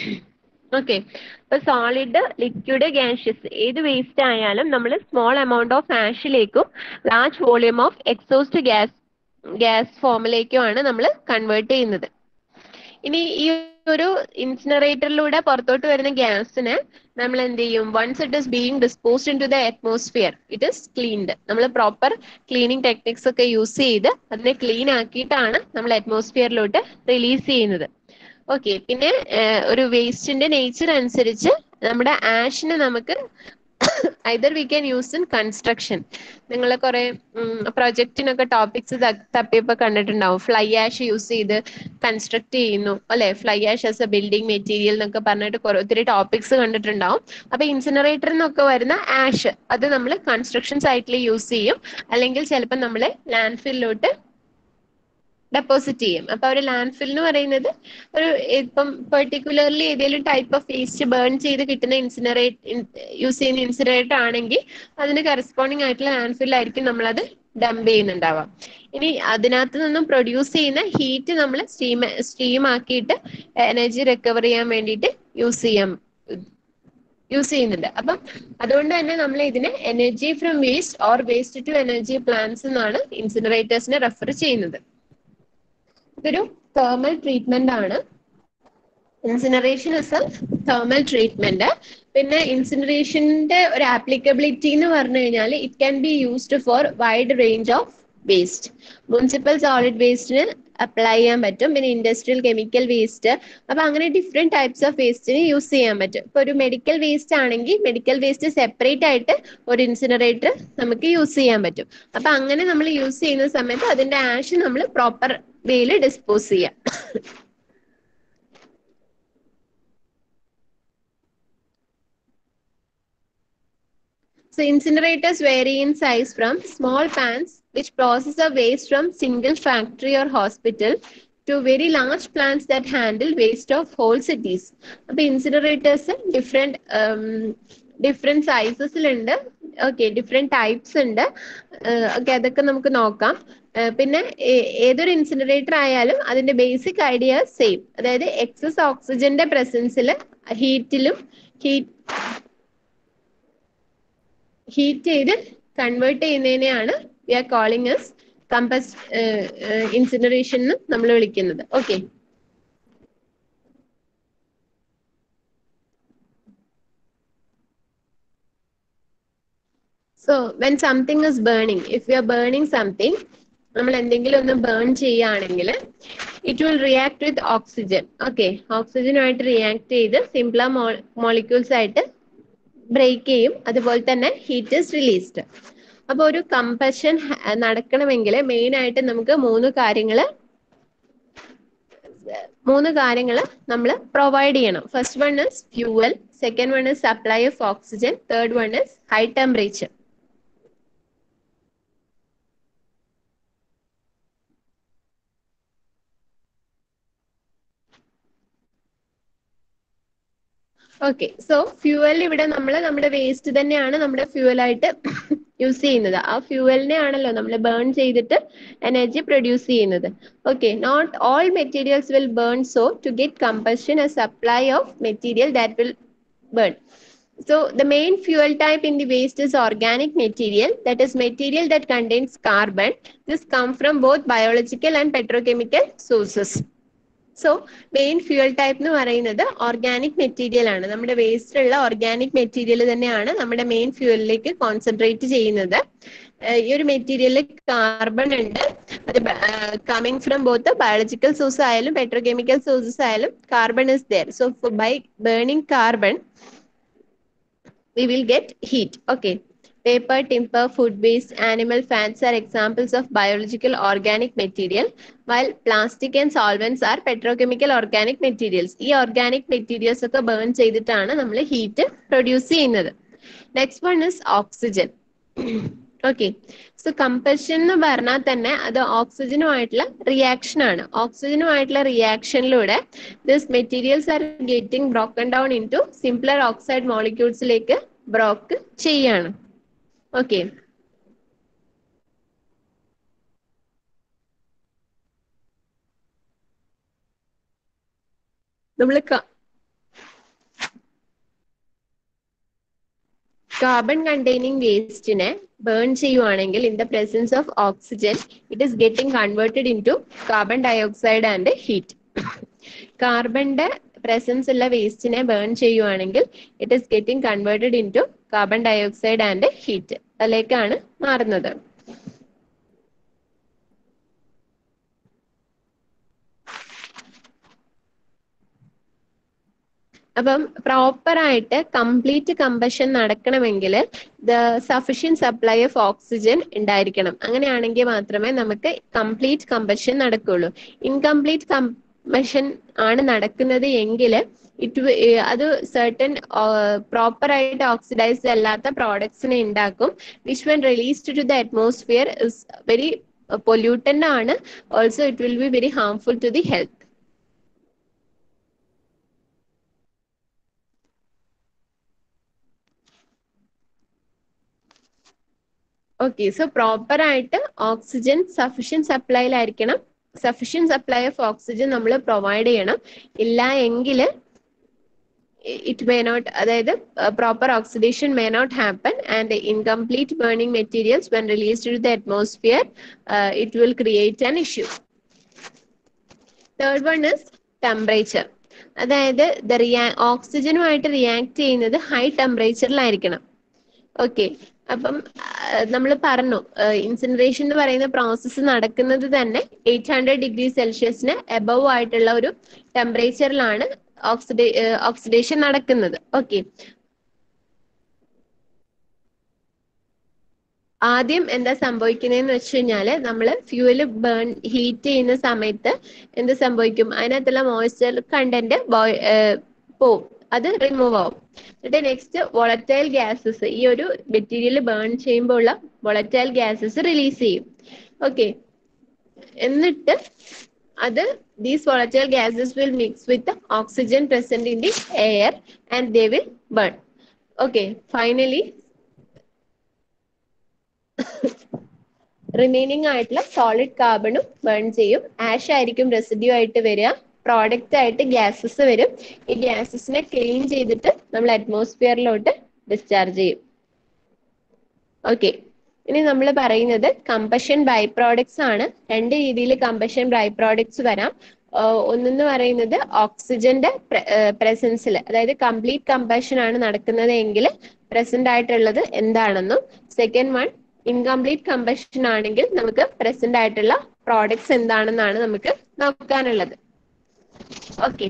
ഓക്കെ ഇപ്പൊ സോളിഡ് ലിക്വിഡ് ഗ്യാഷ്യസ് ഏത് വേസ്റ്റ് ആയാലും നമ്മൾ സ്മോൾ എമൗണ്ട് ഓഫ് ആഷിലേക്കും large volume of exhaust gas gas ഫോമിലേക്കുമാണ് നമ്മൾ കൺവേർട്ട് ചെയ്യുന്നത് ഇനി ഈ ഒരു ഇൻസിനറേറ്ററിലൂടെ പുറത്തോട്ട് വരുന്ന ഗ്യാസിനെ നമ്മൾ എന്ത് ചെയ്യും once it is being disposed into the atmosphere it is cleaned നമ്മൾ പ്രോപ്പർ ക്ലീനിങ് ടെക്നിക്സ് ഒക്കെ യൂസ് ചെയ്ത് അതിനെ ക്ലീൻ ആക്കിയിട്ടാണ് നമ്മൾ അറ്റ്മോസ്ഫിയറിലോട്ട് റിലീസ് ചെയ്യുന്നത് ഓക്കെ പിന്നെ ഒരു വേസ്റ്റിന്റെ നേച്ചർ അനുസരിച്ച് നമ്മുടെ ആഷിനെ നമുക്ക് either we can use in construction നിങ്ങൾ കുറെ പ്രൊജക്റ്റിനൊക്കെ ടോപ്പിക്സ് തപ്പിയപ്പോ കണ്ടിട്ടുണ്ടാവും ഫ്ലൈ ആഷ് യൂസ് ചെയ്ത് കൺസ്ട്രക്ട് ചെയ്യുന്നു അല്ലെ fly ash as a building material എന്നൊക്കെ പറഞ്ഞിട്ട് കുറെ ഒത്തിരി ടോപ്പിക്സ് കണ്ടിട്ടുണ്ടാവും അപ്പൊ ഇൻസിനറേറ്റർ എന്നൊക്കെ വരുന്ന ആഷ് അത് നമ്മൾ കൺസ്ട്രക്ഷൻ സൈറ്റിൽ യൂസ് ചെയ്യും അല്ലെങ്കിൽ ചിലപ്പോൾ നമ്മൾ ലാൻഡ് ഫില്ലിലോട്ട് ഡെപ്പോസിറ്റ് ചെയ്യും അപ്പൊ ഒരു ലാൻഡ് ഫിൽ എന്ന് പറയുന്നത് ഒരു ഇപ്പം പെർട്ടിക്കുലർലി ഏതെങ്കിലും ടൈപ്പ് ഓഫ് വേസ്റ്റ് ബേൺ ചെയ്ത് കിട്ടുന്ന ഇൻസിനറേറ്റ് യൂസ് ചെയ്യുന്ന ഇൻസിനറേറ്റർ ആണെങ്കിൽ അതിന് കറസ്പോണ്ടിങ് ആയിട്ടുള്ള ലാൻഡ് ഫിൽ ആയിരിക്കും നമ്മളത് ഡംപ് ചെയ്യുന്നുണ്ടാവുക ഇനി അതിനകത്ത് നിന്നും പ്രൊഡ്യൂസ് ചെയ്യുന്ന ഹീറ്റ് നമ്മൾ സ്റ്റീം സ്റ്റീം ആക്കിയിട്ട് എനർജി റിക്കവർ ചെയ്യാൻ വേണ്ടിയിട്ട് യൂസ് ചെയ്യാം യൂസ് ചെയ്യുന്നുണ്ട് അപ്പം അതുകൊണ്ട് തന്നെ നമ്മൾ ഇതിനെ energy from waste or waste to energy plants എന്നാണ് ഇൻസിനറേറ്റേഴ്സിനെ റെഫർ ചെയ്യുന്നത് ഇതൊരു തേർമൽ ട്രീറ്റ്മെന്റ് ആണ് incineration is a thermal treatment പിന്നെ ഇൻസിനറേഷന്റെ ഒരു ആപ്ലിക്കബിലിറ്റി എന്ന് പറഞ്ഞു കഴിഞ്ഞാൽ it can be used for wide range of waste municipal solid വേസ്റ്റിന് അപ്ലൈ ചെയ്യാൻ പറ്റും പിന്നെ ഇൻഡസ്ട്രിയൽ കെമിക്കൽ വേസ്റ്റ് അപ്പൊ അങ്ങനെ ഡിഫറെന്റ് ടൈപ്സ് ഓഫ് വേസ്റ്റിന് യൂസ് ചെയ്യാൻ പറ്റും ഇപ്പൊ ഒരു മെഡിക്കൽ വേസ്റ്റ് ആണെങ്കിൽ മെഡിക്കൽ വേസ്റ്റ് സെപ്പറേറ്റ് ആയിട്ട് ഒരു ഇൻസിനറേറ്റർ നമുക്ക് യൂസ് ചെയ്യാൻ പറ്റും അപ്പൊ അങ്ങനെ നമ്മൾ യൂസ് ചെയ്യുന്ന സമയത്ത് അതിന്റെ ആഷ് നമ്മൾ പ്രോപ്പർ വേയിൽ ഡിസ്പോസ് ചെയ്യാം So incinerators vary in size from small pans which process a waste from single factory or hospital to very large plants that handle waste of whole cities. അപ്പൊ incinerators different different സൈസസിലുണ്ട് okay different types ഉണ്ട് okay അതൊക്കെ നമുക്ക് നോക്കാം പിന്നെ ഏതൊരു incinerator ആയാലും അതിന്റെ ബേസിക് ഐഡിയ സെയിം അതായത് എക്സസ് ഓക്സിജന്റെ പ്രസൻസിൽ ഹീറ്റിലും ഹീറ്റ് ഹീറ്റ് ചെയ്ത് കൺവേർട്ട് ചെയ്യുന്നതിനെയാണ് we are calling as combust incineration എന്ന് നമ്മൾ വിളിക്കുന്നത് okay So when something is burning, if we are burning something, നമ്മൾ എന്തെങ്കിലും ഒന്ന് ബേൺ ചെയ്യുകയാണെങ്കിൽ it will react with oxygen okay ഓക്സിജനുമായിട്ട് റിയാക്ട് ചെയ്ത് സിംപ്ല മോളിക്യൂൾസ് ആയിട്ട് ബ്രേക്ക് ചെയ്യും അതുപോലെ തന്നെ ഹീറ്റ് ഇസ് റിലീസ്ഡ് അപ്പൊ ഒരു കമ്പഷൻ നടക്കണമെങ്കിൽ മെയിൻ ആയിട്ട് നമുക്ക് മൂന്ന് കാര്യങ്ങൾ മൂന്ന് കാര്യങ്ങൾ നമ്മൾ പ്രൊവൈഡ് ചെയ്യണം first one is fuel second one is supply of oxygen third one is high temperature okay so fuel ഇവിടെ നമ്മൾ നമ്മുടെ വേസ്റ്റ് തന്നെയാണ് നമ്മുടെ ഫ്യൂവൽ ആയിട്ട് യൂസ് ചെയ്യുന്നത് ആ ഫ്യൂവലിനെ ആണല്ലോ നമ്മൾ ബേൺ ചെയ്തിട്ട് എനർജി പ്രൊഡ്യൂസ് ചെയ്യുന്നത് okay not all materials will burn so to get combustion a supply of material that will burn So the main fuel type in the waste is organic material, that is material that contains carbon. This come from both biological and petrochemical sources. So main fuel type എന്ന് പറയുന്നത് organic material ആണ് നമ്മുടെ വേസ്റ്റിലുള്ള organic material തന്നെയാണ് നമ്മുടെ main ഫ്യൂവലിലേക്ക് concentrate ചെയ്യുന്നത് ഈ ഒരു മെറ്റീരിയലിൽ കാർബൺ ഉണ്ട് അത് coming from both biological source ആയാലും പെട്രോകെമിക്കൽ സോഴ്സസ് ആയാലും carbon is there so by burning carbon we will get heat. Okay. Paper, timber, food waste, animal fats are examples of biological organic material, while plastic and solvents are petrochemical organic materials. ഈ organic materials ഒക്കെ burn ചെയ്തിട്ടാണ് നമ്മൾ heat produce ചെയ്യുന്നത് next one is oxygen okay so combustion എന്ന് പറഞ്ഞാൽ തന്നെ അത് ഓക്സിജനുമായിട്ടുള്ള റിയാക്ഷൻ ആണ് ഓക്സിജനുമായിട്ടുള്ള റിയാക്ഷനിലൂടെ this materials are getting broken down into simpler oxide മോളിക്യൂൾസിലേക്ക് ബ്രോക്ക് ചെയ്യാണ് ഓക്കെ നമ്മൾ കാർബൺ കണ്ടെയ്നിങ് വേസ്റ്റിനെ ബേൺ ചെയ്യുവാണെങ്കിൽ in the presence of oxygen it is getting converted into carbon dioxide and heat കാർബണിന്റെ presence ഉള്ള വേസ്റ്റിനെ burn ചെയ്യുവാണെങ്കിൽ it is getting converted into carbon dioxide and heat അതിലേക്കാണ് മാറുന്നത് അപ്പം പ്രോപ്പർ ആയിട്ട് കംപ്ലീറ്റ് കമ്പഷൻ നടക്കണമെങ്കിൽ the sufficient supply of oxygen ഉണ്ടായിരിക്കണം അങ്ങനെയാണെങ്കിൽ മാത്രമേ നമുക്ക് കംപ്ലീറ്റ് കമ്പഷൻ നടക്കുള്ളൂ ഇൻകംപ്ലീറ്റ് കമ്പഷൻ ആണ് നടക്കുന്നത് എങ്കിൽ ഇറ്റ് അത് സർട്ടൻ പ്രോപ്പർ ആയിട്ട് ഓക്സിഡൈസ്ഡ് അല്ലാത്ത പ്രോഡക്ട്സിനെ ഉണ്ടാക്കും which when released to the atmosphere is very pollutant ആണ് also it will be very harmful to the health okay so proper ആയിട്ട് ഓക്സിജൻ സഫിഷ്യൻ സപ്ലൈയിലായിരിക്കണം സഫിഷ്യൻ സപ്ലൈ ഓഫ് ഓക്സിജൻ നമ്മൾ provide ചെയ്യണം ഇല്ല എങ്കിൽ ഇറ്റ് മേ നോട്ട് അതായത് proper oxidation may not happen and incomplete burning materials when released to the atmosphere it will create an issue third one is temperature അതായത് the റിയാ ഓക്സിജനുമായിട്ട് react ചെയ്യുന്നത് high ടെമ്പറേച്ചറിലായിരിക്കണം okay അപ്പം നമ്മൾ പറഞ്ഞു ഇൻസിനറേഷൻ എന്ന് പറയുന്ന പ്രോസസ്സ് നടക്കുന്നത് തന്നെ എയ്റ്റ് ഹൺഡ്രഡ് ഡിഗ്രി സെൽഷ്യസിന് എബവ് ആയിട്ടുള്ള ഒരു ടെമ്പറേച്ചറിലാണ് ഓക്സിഡേ ഓക്സിഡേഷൻ നടക്കുന്നത് ഓക്കെ ആദ്യം എന്താ സംഭവിക്കുന്നതെന്ന് വെച്ച് കഴിഞ്ഞാൽ നമ്മൾ ഫ്യൂവൽ ബേൺ ഹീറ്റ് ചെയ്യുന്ന സമയത്ത് എന്ത് സംഭവിക്കും അതിനകത്തുള്ള മോയ്സ്ചർ കണ്ടന്റ് പോവും അത് റിമൂവ് ആവും എന്നിട്ട് നെക്സ്റ്റ് വോളറ്റൈൽ ഗ്യാസസ് ഈ ഒരു മെറ്റീരിയൽ ബേൺ ചെയ്യുമ്പോൾ ഉള്ള വോളറ്റൈൽ ഗ്യാസസ് റിലീസ് ചെയ്യും ഓക്കെ എന്നിട്ട് അത് these volatile gases will mix with oxygen present in the air and they will burn okay finally remaining ആയിട്ടുള്ള സോളിഡ് കാർബണും ബേൺ ചെയ്യും ആഷ് ആയിരിക്കും റെസിഡ്യൂ ആയിട്ട് വരിക പ്രോഡക്റ്റ് ആയിട്ട് ഗ്യാസസ് വരും ഈ ഗ്യാസസിനെ ക്ലീൻ ചെയ്തിട്ട് നമ്മൾ അറ്റ്മോസ്ഫിയറിലോട്ട് ഡിസ്ചാർജ് ചെയ്യും ഓക്കെ ഇനി നമ്മൾ പറയുന്നത് കമ്പഷൻ ബൈ പ്രോഡക്ട്സ് ആണ് രണ്ട് രീതിയിൽ കമ്പഷൻ ബൈ പ്രോഡക്ട്സ് വരാം ഒന്നെന്ന് പറയുന്നത് ഓക്സിജന്റെ പ്രസൻസിൽ അതായത് കംപ്ലീറ്റ് കമ്പഷൻ ആണ് നടക്കുന്നത് എങ്കിൽ പ്രസന്റ് ആയിട്ടുള്ളത് എന്താണെന്നും സെക്കൻഡ് വൺ ഇൻകംപ്ലീറ്റ് കമ്പഷൻ ആണെങ്കിൽ നമുക്ക് പ്രസന്റ് ആയിട്ടുള്ള പ്രോഡക്ട്സ് എന്താണെന്നാണ് നമുക്ക് നോക്കാനുള്ളത് okay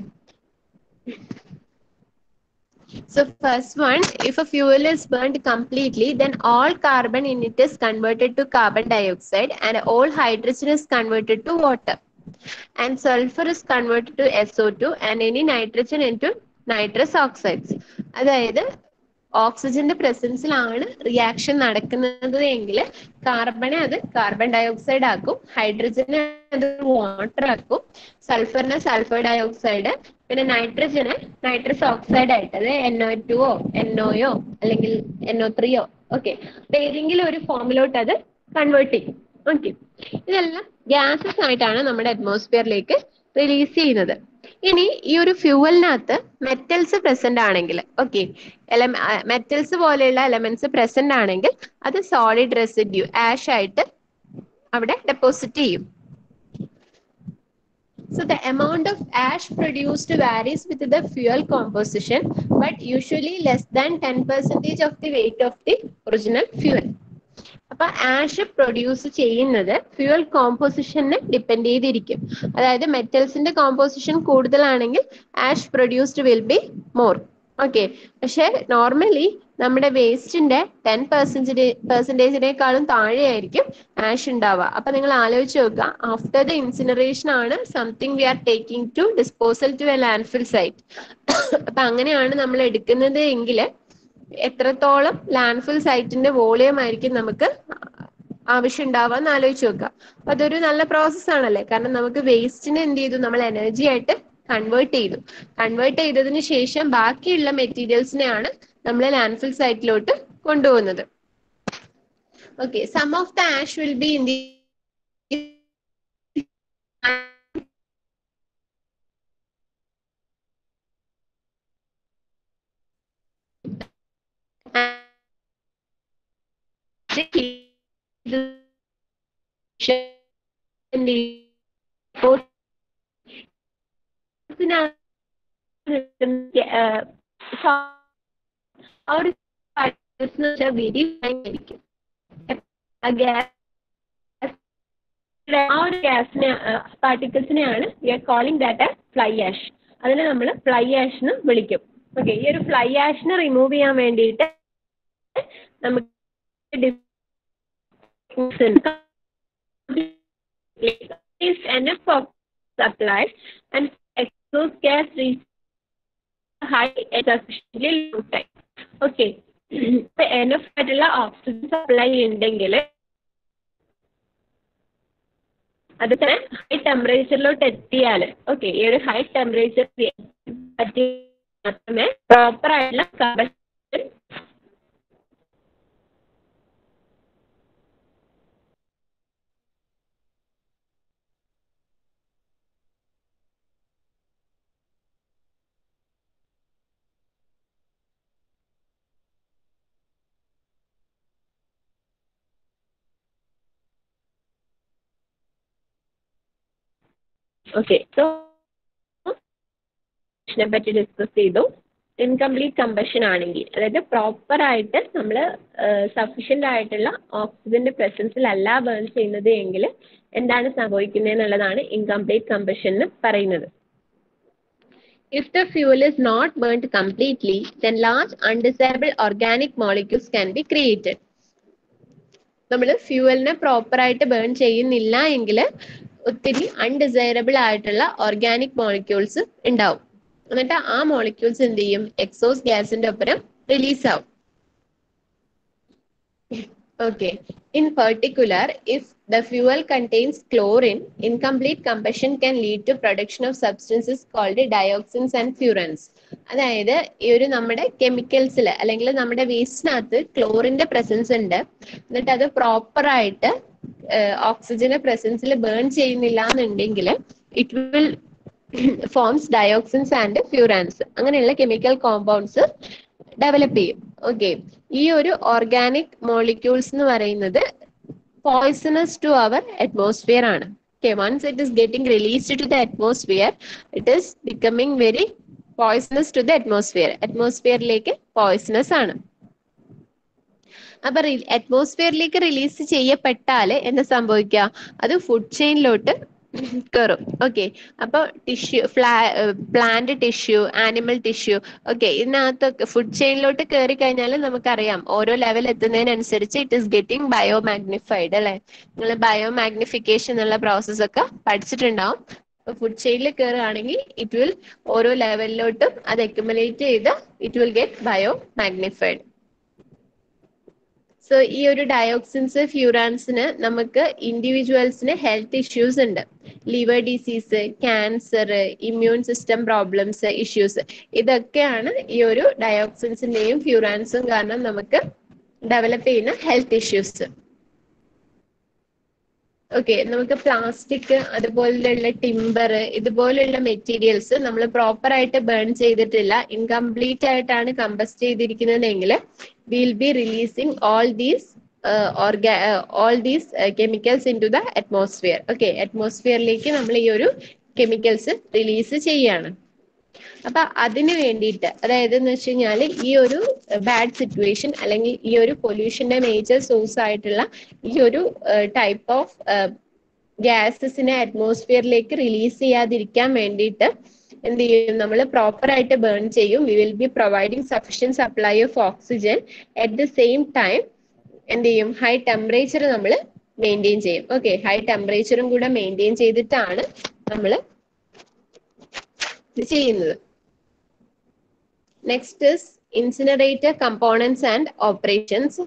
So first one, if a fuel is burnt completely, then all carbon in it is converted to carbon dioxide and all hydrogen is converted to water. And sulfur is converted to SO2 and any nitrogen into nitrous oxides. അതായത് ഓക്സിജന്റെ പ്രസൻസിലാണ് reaction നടക്കുന്നത് എങ്കിൽ കാർബണെ അത് carbon dioxide ആക്കും ഹൈഡ്രജനെ അത് water ആക്കും സൾഫറിനെ sulphur dioxide പിന്നെ നൈട്രജന് nitrous oxide ആയിട്ട് അത് എൻഒ ടുവോ എൻഒയോ അല്ലെങ്കിൽ എൻഒ ത്രീയോ ഓക്കെ അപ്പൊ ഏതെങ്കിലും ഒരു ഫോമിലോട്ട് അത് കൺവേർട്ട് ചെയ്യും ഓക്കെ ഇതെല്ലാം ഗ്യാസസ് ആയിട്ടാണ് നമ്മുടെ അറ്റ്മോസ്ഫിയറിലേക്ക് റിലീസ് ചെയ്യുന്നത് ഇനി ഈ ഒരു ഫ്യൂവലിനകത്ത് മെറ്റൽസ് പ്രസന്റ് ആണെങ്കിൽ ഓക്കെ മെറ്റൽസ് പോലെയുള്ള എലമെന്റ്സ് പ്രസന്റ് ആണെങ്കിൽ അത് സോളിഡ് റെസിഡ്യൂ ആഷ് ആയിട്ട് അവിടെ ഡെപ്പോസിറ്റ് ചെയ്യും So the amount of ash produced varies with the fuel composition, but usually less than 10 percentage of the weight of the original fuel. അപ്പൊ ash produce ചെയ്യുന്നത് fuel കോമ്പോസിഷനെ depend ചെയ്തിരിക്കും അതായത് മെറ്റൽസിന്റെ composition കൂടുതലാണെങ്കിൽ ash produced will be more okay പക്ഷെ normally നമ്മുടെ വേസ്റ്റിന്റെ ടെൻ പെർസെന്റേജ് പെർസെന്റേജിനേക്കാളും താഴെയായിരിക്കും ആഷ് ഉണ്ടാവുക അപ്പൊ നിങ്ങൾ ആലോചിച്ച് നോക്കുക ആഫ്റ്റർ ദ ഇൻസിനറേഷൻ ആണ് something we are taking to disposal to a landfill site അപ്പൊ അങ്ങനെയാണ് നമ്മൾ എടുക്കുന്നത് എങ്കിൽ എത്രത്തോളം ലാൻഡ്ഫിൽ സൈറ്റിന്റെ വോളിയം ആയിരിക്കും നമുക്ക് ആവശ്യം ഉണ്ടാവുക എന്ന് ആലോചിച്ച് നോക്കുക അപ്പൊ അതൊരു നല്ല പ്രോസസ് ആണല്ലേ കാരണം നമുക്ക് വേസ്റ്റിനെ എന്ത് ചെയ്തു നമ്മൾ എനർജി ആയിട്ട് കൺവേർട്ട് ചെയ്തു കൺവേർട്ട് ചെയ്തതിന് ശേഷം ബാക്കിയുള്ള മെറ്റീരിയൽസിനെയാണ് നമ്മൾ ലാൻഡ്ഫിൽ സൈറ്റിലോട്ട് കൊണ്ടുപോകുന്നത് okay some of the ash will be in the ആ ഒരു വെരി ആയിരിക്കും ആ ഗ്യാസ് ആ ഒരു ഗ്യാസിനെ പാർട്ടിക്കിൾസിനെയാണ് we are calling that fly ash അതിനെ നമ്മൾ ഫ്ലൈ ആഷ് എന്ന് വിളിക്കും ഓക്കെ ഈ ഒരു ഫ്ലൈ ആഷിനെ റിമൂവ് ചെയ്യാൻ വേണ്ടിയിട്ട് നമുക്ക് is enough of supply and exhaust gas reach high at sufficiently long time. Okay. ഇപ്പൊ എനഫ് ആയിട്ടുള്ള ഓക്സിജൻ സപ്ലൈ ഉണ്ടെങ്കിൽ അത് തന്നെ ഹൈ ടെമ്പറേച്ചറിലോട്ട് എത്തിയാൽ ഓക്കെ ഈ ഒരു ഹൈ ടെമ്പറേച്ചർ പറ്റി മാത്രമേ പ്രോപ്പർ ആയിട്ടുള്ള കമ്പഷൻ ഓക്കെ സോ പറ്റി ഡിസ്കസ് ചെയ്തു ഇൻകംപ്ലീറ്റ് കമ്പഷൻ ആണെങ്കിൽ അതായത് പ്രോപ്പർ ആയിട്ട് നമ്മൾ സഫീഷ്യൻ്റ് ആയിട്ടുള്ള ഓക്സിജന്റെ പ്രസൻസിലല്ല ബേൺ ചെയ്യുന്നത് എങ്കിൽ എന്താണ് സംഭവിക്കുന്നത് എന്നുള്ളതാണ് ഇൻകംപ്ലീറ്റ് കമ്പഷൻ എന്ന് പറയുന്നത് If the fuel is not burnt completely, then large undesirable organic molecules can be created. നമ്മൾ ഫ്യൂവലിനെ പ്രോപ്പർ ആയിട്ട് ബേൺ ചെയ്യുന്നില്ല എങ്കിൽ ഒത്തിരി അൺഡിസൈറബിൾ ആയിട്ടുള്ള ഓർഗാനിക് മോളിക്യൂൾസ് ഉണ്ടാവും എന്നിട്ട് ആ മോളിക്യൂൾസ് എന്ത് ചെയ്യും എക്സോസ് ഗ്യാസിന്റെ ഒപ്പരം റിലീസ് ആവും Okay. In particular, if the fuel contains chlorine, incomplete combustion can lead to production of substances called dioxins and furans. അതായത് ഈ ഒരു നമ്മുടെ കെമിക്കൽസിൽ അല്ലെങ്കിൽ നമ്മുടെ വേസ്റ്റിനകത്ത് ക്ലോറിന്റെ പ്രസൻസ് ഉണ്ട് എന്നിട്ട് അത് പ്രോപ്പർ ആയിട്ട് ഓക്സിജന്റെ പ്രസൻസിൽ ബേൺ ചെയ്യുന്നില്ല എന്നുണ്ടെങ്കിൽ it will forms dioxins and furans അങ്ങനെയുള്ള കെമിക്കൽ കോമ്പൗണ്ട്സ് ഡെവലപ്പ് ചെയ്യും ഓക്കെ ഈ ഒരു ഓർഗാനിക് മോളിക്യൂൾസ് എന്ന് പറയുന്നത് പോയ്സണസ് ടു അവർ അറ്റ്മോസ്ഫിയർ ആണ് okay once it is getting released to the atmosphere it is becoming very poisonous to the atmosphere അറ്റ്മോസ്ഫിയറിലേക്ക് പോയ്സണസ് ആണ് അപ്പൊ അറ്റ്മോസ്ഫിയറിലേക്ക് റിലീസ് ചെയ്യപ്പെട്ടാൽ എന്താ സംഭവിക്കുക അത് ഫുഡ് ചെയിനിലോട്ട് കയറും ഓക്കെ അപ്പൊ ടിഷ്യൂ ഫ്ലാ plant tissue animal tissue okay ഇതിനകത്തൊക്കെ ഫുഡ് ചെയിനിലോട്ട് കയറി കഴിഞ്ഞാൽ നമുക്കറിയാം ഓരോ ലെവൽ എത്തുന്നതിനനുസരിച്ച് it is getting biomagnified അല്ലെ നിങ്ങൾ ബയോ മാഗ്നിഫിക്കേഷൻ എന്നുള്ള പ്രോസസ് ഒക്കെ പഠിച്ചിട്ടുണ്ടാവും ഫുഡ് ചെയിനിൽ കയറുകയാണെങ്കിൽ ഇറ്റ് വിൽ ഓരോ ലെവലിലോട്ടും അത് അക്യുമുലേറ്റ് ചെയ്ത് it will get biomagnified so ഈ ഒരു ഡയോക്സിൻസ് ഫ്യൂറാൻസിന് നമുക്ക് ഇൻഡിവിജ്വൽസിന് ഹെൽത്ത് ഇഷ്യൂസ് ഉണ്ട് liver disease cancer immune system problems issues ഇതൊക്കെയാണ് ഈ ഒരു ഡയോക്സിൻസിന്റെയും ഫ്യൂറാൻസും കാരണം നമുക്ക് ഡെവലപ്പ് ചെയ്യുന്ന ഹെൽത്ത് ഇഷ്യൂസ് ഓക്കെ നമുക്ക് പ്ലാസ്റ്റിക് അതുപോലെയുള്ള ടിമ്പർ ഇതുപോലെയുള്ള മെറ്റീരിയൽസ് നമ്മൾ പ്രോപ്പർ ആയിട്ട് ബേൺ ചെയ്തിട്ടില്ല ഇൻകംപ്ലീറ്റ് ആയിട്ടാണ് കമ്പസ്റ്റ് ചെയ്തിരിക്കുന്നതെങ്കിൽ will be releasing all these ഓർഗാ all these chemicals into the atmosphere okay അറ്റ്മോസ്ഫിയറിലേക്ക് നമ്മൾ ഈ ഒരു കെമിക്കൽസ് റിലീസ് ചെയ്യാണ് അപ്പൊ അതിന് വേണ്ടിയിട്ട് അതായത് എന്ന് വെച്ച് കഴിഞ്ഞാൽ ഈ ഒരു ബാഡ് സിറ്റുവേഷൻ അല്ലെങ്കിൽ ഈ ഒരു പൊല്യൂഷന്റെ മേജർ സോഴ്സ് ആയിട്ടുള്ള ഈ ഒരു ടൈപ്പ് ഓഫ് ഗ്യാസസിനെ അറ്റ്മോസ്ഫിയറിലേക്ക് റിലീസ് ചെയ്യാതിരിക്കാൻ വേണ്ടിയിട്ട് എന്ത് ചെയ്യും നമ്മൾ പ്രോപ്പർ ആയിട്ട് ബേൺ ചെയ്യും we will be providing sufficient supply of oxygen at the same time എന്ത് ചെയ്യും ഹൈ ടെമ്പറേച്ചർ നമ്മൾ മെയിൻറ്റെയിൻ ചെയ്യും ഓക്കെ ഹൈ ടെമ്പറേച്ചറും കൂടെ മെയിൻറ്റെയിൻ ചെയ്തിട്ടാണ് നമ്മൾ ഇത് ചെയ്യുന്നത് next is incinerator components and operations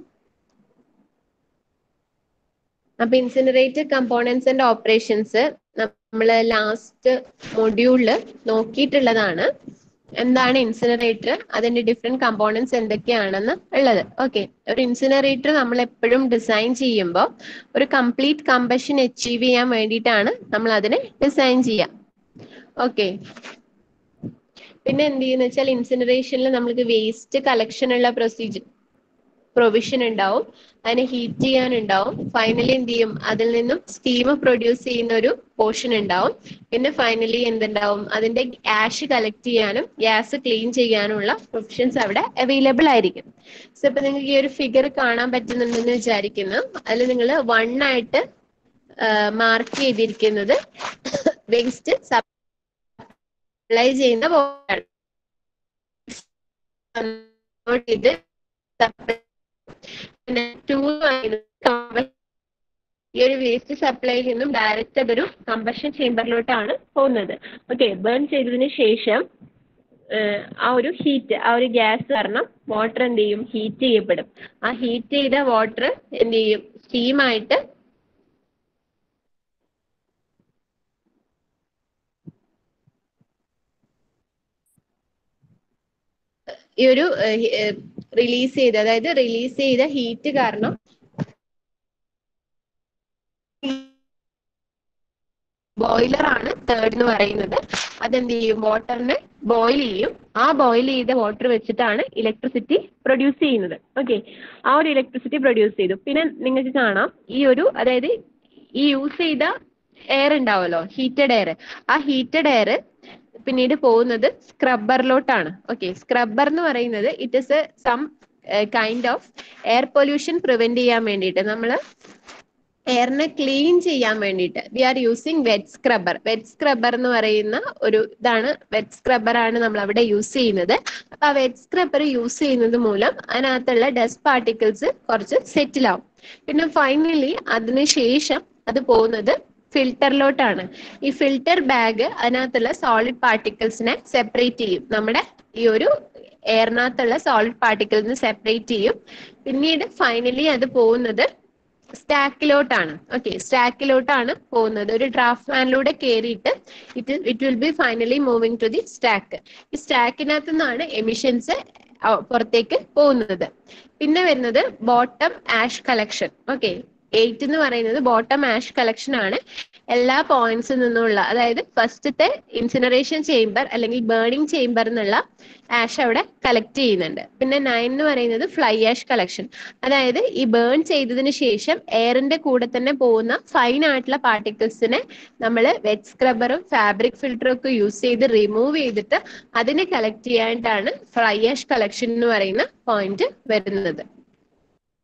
അപ്പൊ ഇൻസിനറേറ്റർ കമ്പോണൻസ് ആൻഡ് ഓപ്പറേഷൻസ് നമ്മൾ ലാസ്റ്റ് മൊഡ്യൂളിൽ നോക്കിയിട്ടുള്ളതാണ് എന്താണ് ഇൻസിനറേറ്റർ അതിന്റെ ഡിഫറെന്റ് കമ്പോണൻസ് എന്തൊക്കെയാണെന്ന് ഉള്ളത് ഓക്കെ ഒരു ഇൻസിനറേറ്റർ നമ്മൾ എപ്പോഴും ഡിസൈൻ ചെയ്യുമ്പോൾ ഒരു കംപ്ലീറ്റ് കമ്പഷൻ അച്ചീവ് ചെയ്യാൻ വേണ്ടിയിട്ടാണ് നമ്മൾ അതിനെ ഡിസൈൻ ചെയ്യുക ഓക്കെ പിന്നെ എന്ത് ചെയ്യുന്ന വെച്ചാൽ ഇൻസിനറേഷനിൽ നമ്മൾക്ക് വേസ്റ്റ് കളക്ഷൻ ഉള്ള പ്രൊസീജിയർ പ്രൊവിഷൻ ഉണ്ടാവും അതിനെ ഹീറ്റ് ചെയ്യാനുണ്ടാവും ഫൈനലി എന്ത് ചെയ്യും അതിൽ നിന്നും സ്റ്റീം പ്രൊഡ്യൂസ് ചെയ്യുന്ന ഒരു പോർഷൻ ഉണ്ടാവും പിന്നെ ഫൈനലി എന്തുണ്ടാവും അതിന്റെ ആഷ് കളക്ട് ചെയ്യാനും ഗ്യാസ് ക്ലീൻ ചെയ്യാനുള്ള പ്രൊവിഷൻസ് അവിടെ അവൈലബിൾ ആയിരിക്കും സോ ഇപ്പൊ നിങ്ങൾക്ക് ഈ ഒരു ഫിഗർ കാണാൻ പറ്റുന്നുണ്ടെന്ന് വിചാരിക്കുന്നു അതിൽ നിങ്ങൾ വൺ ആയിട്ട് മാർക്ക് ചെയ്തിരിക്കുന്നത് വേസ്റ്റ് സപ്ലൈ ചെയ്യുന്ന പോലെയാണ് ഇത് പിന്നെ ടൂ ഈ ഒരു വേസ്റ്റ് സപ്ലൈയിൽ നിന്നും ഡയറക്റ്റ് അതൊരു കമ്പഷൻ ചേംബറിലോട്ടാണ് പോകുന്നത് ഓക്കെ ബേൺ ചെയ്തതിന് ശേഷം ആ ഒരു ഹീറ്റ് ആ ഒരു ഗ്യാസ് കാരണം വാട്ടർ എന്ത് ചെയ്യും ഹീറ്റ് ചെയ്യപ്പെടും ആ ഹീറ്റ് ചെയ്ത വാട്ടർ എന്ത് ചെയ്യും സ്റ്റീമായിട്ട് ഈ ഒരു റിലീസ് ചെയ്ത് അതായത് റിലീസ് ചെയ്ത ഹീറ്റ് കാരണം ബോയിലർ ആണ് തേർഡ് എന്ന് പറയുന്നത് അതെന്ത് ചെയ്യും വാട്ടറിനെ ബോയിൽ ചെയ്യും ആ ബോയിൽ ചെയ്ത വാട്ടർ വെച്ചിട്ടാണ് ഇലക്ട്രിസിറ്റി പ്രൊഡ്യൂസ് ചെയ്യുന്നത് ഓക്കെ ആ ഒരു ഇലക്ട്രിസിറ്റി പ്രൊഡ്യൂസ് ചെയ്തു പിന്നെ നിങ്ങൾക്ക് കാണാം ഈ ഒരു അതായത് ഈ യൂസ് ചെയ്ത എയർ ഉണ്ടാവുമല്ലോ ഹീറ്റഡ് എയർ ആ ഹീറ്റഡ് എയർ പിന്നീട് പോകുന്നത് സ്ക്രബ്ബറിലോട്ടാണ് ഓക്കെ സ്ക്രബ്ബർ എന്ന് പറയുന്നത് it is a some kind of air pollution prevent ചെയ്യാൻ വേണ്ടിയിട്ട് നമ്മൾ എയറിനെ ക്ലീൻ ചെയ്യാൻ വേണ്ടിയിട്ട് we are using wet scrubber wet scrubber എന്ന് പറയുന്ന ഒരു ഇതാണ് വെറ്റ് സ്ക്രബ്ബർ ആണ് നമ്മൾ അവിടെ യൂസ് ചെയ്യുന്നത് അപ്പൊ ആ വെറ്റ് സ്ക്രബ്ബർ യൂസ് ചെയ്യുന്നത് മൂലം അതിനകത്തുള്ള ഡസ്റ്റ് പാർട്ടിക്കിൾസ് കുറച്ച് സെറ്റിൽ ആവും പിന്നെ ഫൈനലി അതിനുശേഷം അത് പോകുന്നത് ഫിൽറ്ററിലോട്ടാണ് ഈ ഫിൽറ്റർ ബാഗ് അതിനകത്തുള്ള സോളിഡ് പാർട്ടിക്കിൾസിനെ സെപ്പറേറ്റ് ചെയ്യും നമ്മുടെ ഈ ഒരു എയറിനകത്തുള്ള സോളിഡ് പാർട്ടിക്കിൾസിനെ സെപ്പറേറ്റ് ചെയ്യും പിന്നീട് ഫൈനലി അത് പോകുന്നത് സ്റ്റാക്കിലോട്ടാണ് ഓക്കെ സ്റ്റാക്കിലോട്ടാണ് പോകുന്നത് ഒരു ഡ്രാഫ്റ്റ് മാനിലൂടെ കയറിയിട്ട് it it will be finally moving to the stack ഈ സ്റ്റാക്കിനകത്തു നിന്നാണ് എമിഷൻസ് പുറത്തേക്ക് പോകുന്നത് പിന്നെ വരുന്നത് bottom ash collection okay eight എന്ന് പറയുന്നത് ബോട്ടം ആഷ് കളക്ഷൻ ആണ് എല്ലാ പോയിന്റ്സിൽ നിന്നുള്ള അതായത് ഫസ്റ്റത്തെ ഇൻസിനറേഷൻ ചേംബർ അല്ലെങ്കിൽ ബേണിംഗ് ചേംബർ എന്നുള്ള ആഷ് അവിടെ കളക്ട് ചെയ്യുന്നുണ്ട് പിന്നെ നയൻ എന്ന് പറയുന്നത് ഫ്ലൈ ആഷ് കളക്ഷൻ അതായത് ഈ ബേൺ ചെയ്തതിന് ശേഷം എയറിന്റെ കൂടെ തന്നെ പോകുന്ന ഫൈൻ ആയിട്ടുള്ള പാർട്ടിക്കിൾസിനെ നമ്മൾ വെറ്റ് സ്ക്രബറും ഫാബ്രിക് ഫിൽറ്ററും ഒക്കെ യൂസ് ചെയ്ത് റിമൂവ് ചെയ്തിട്ട് അതിനെ കളക്ട് ചെയ്യാനായിട്ടാണ് ഫ്ലൈ ആഷ് കളക്ഷൻ എന്ന് പറയുന്ന പോയിന്റ് വരുന്നത്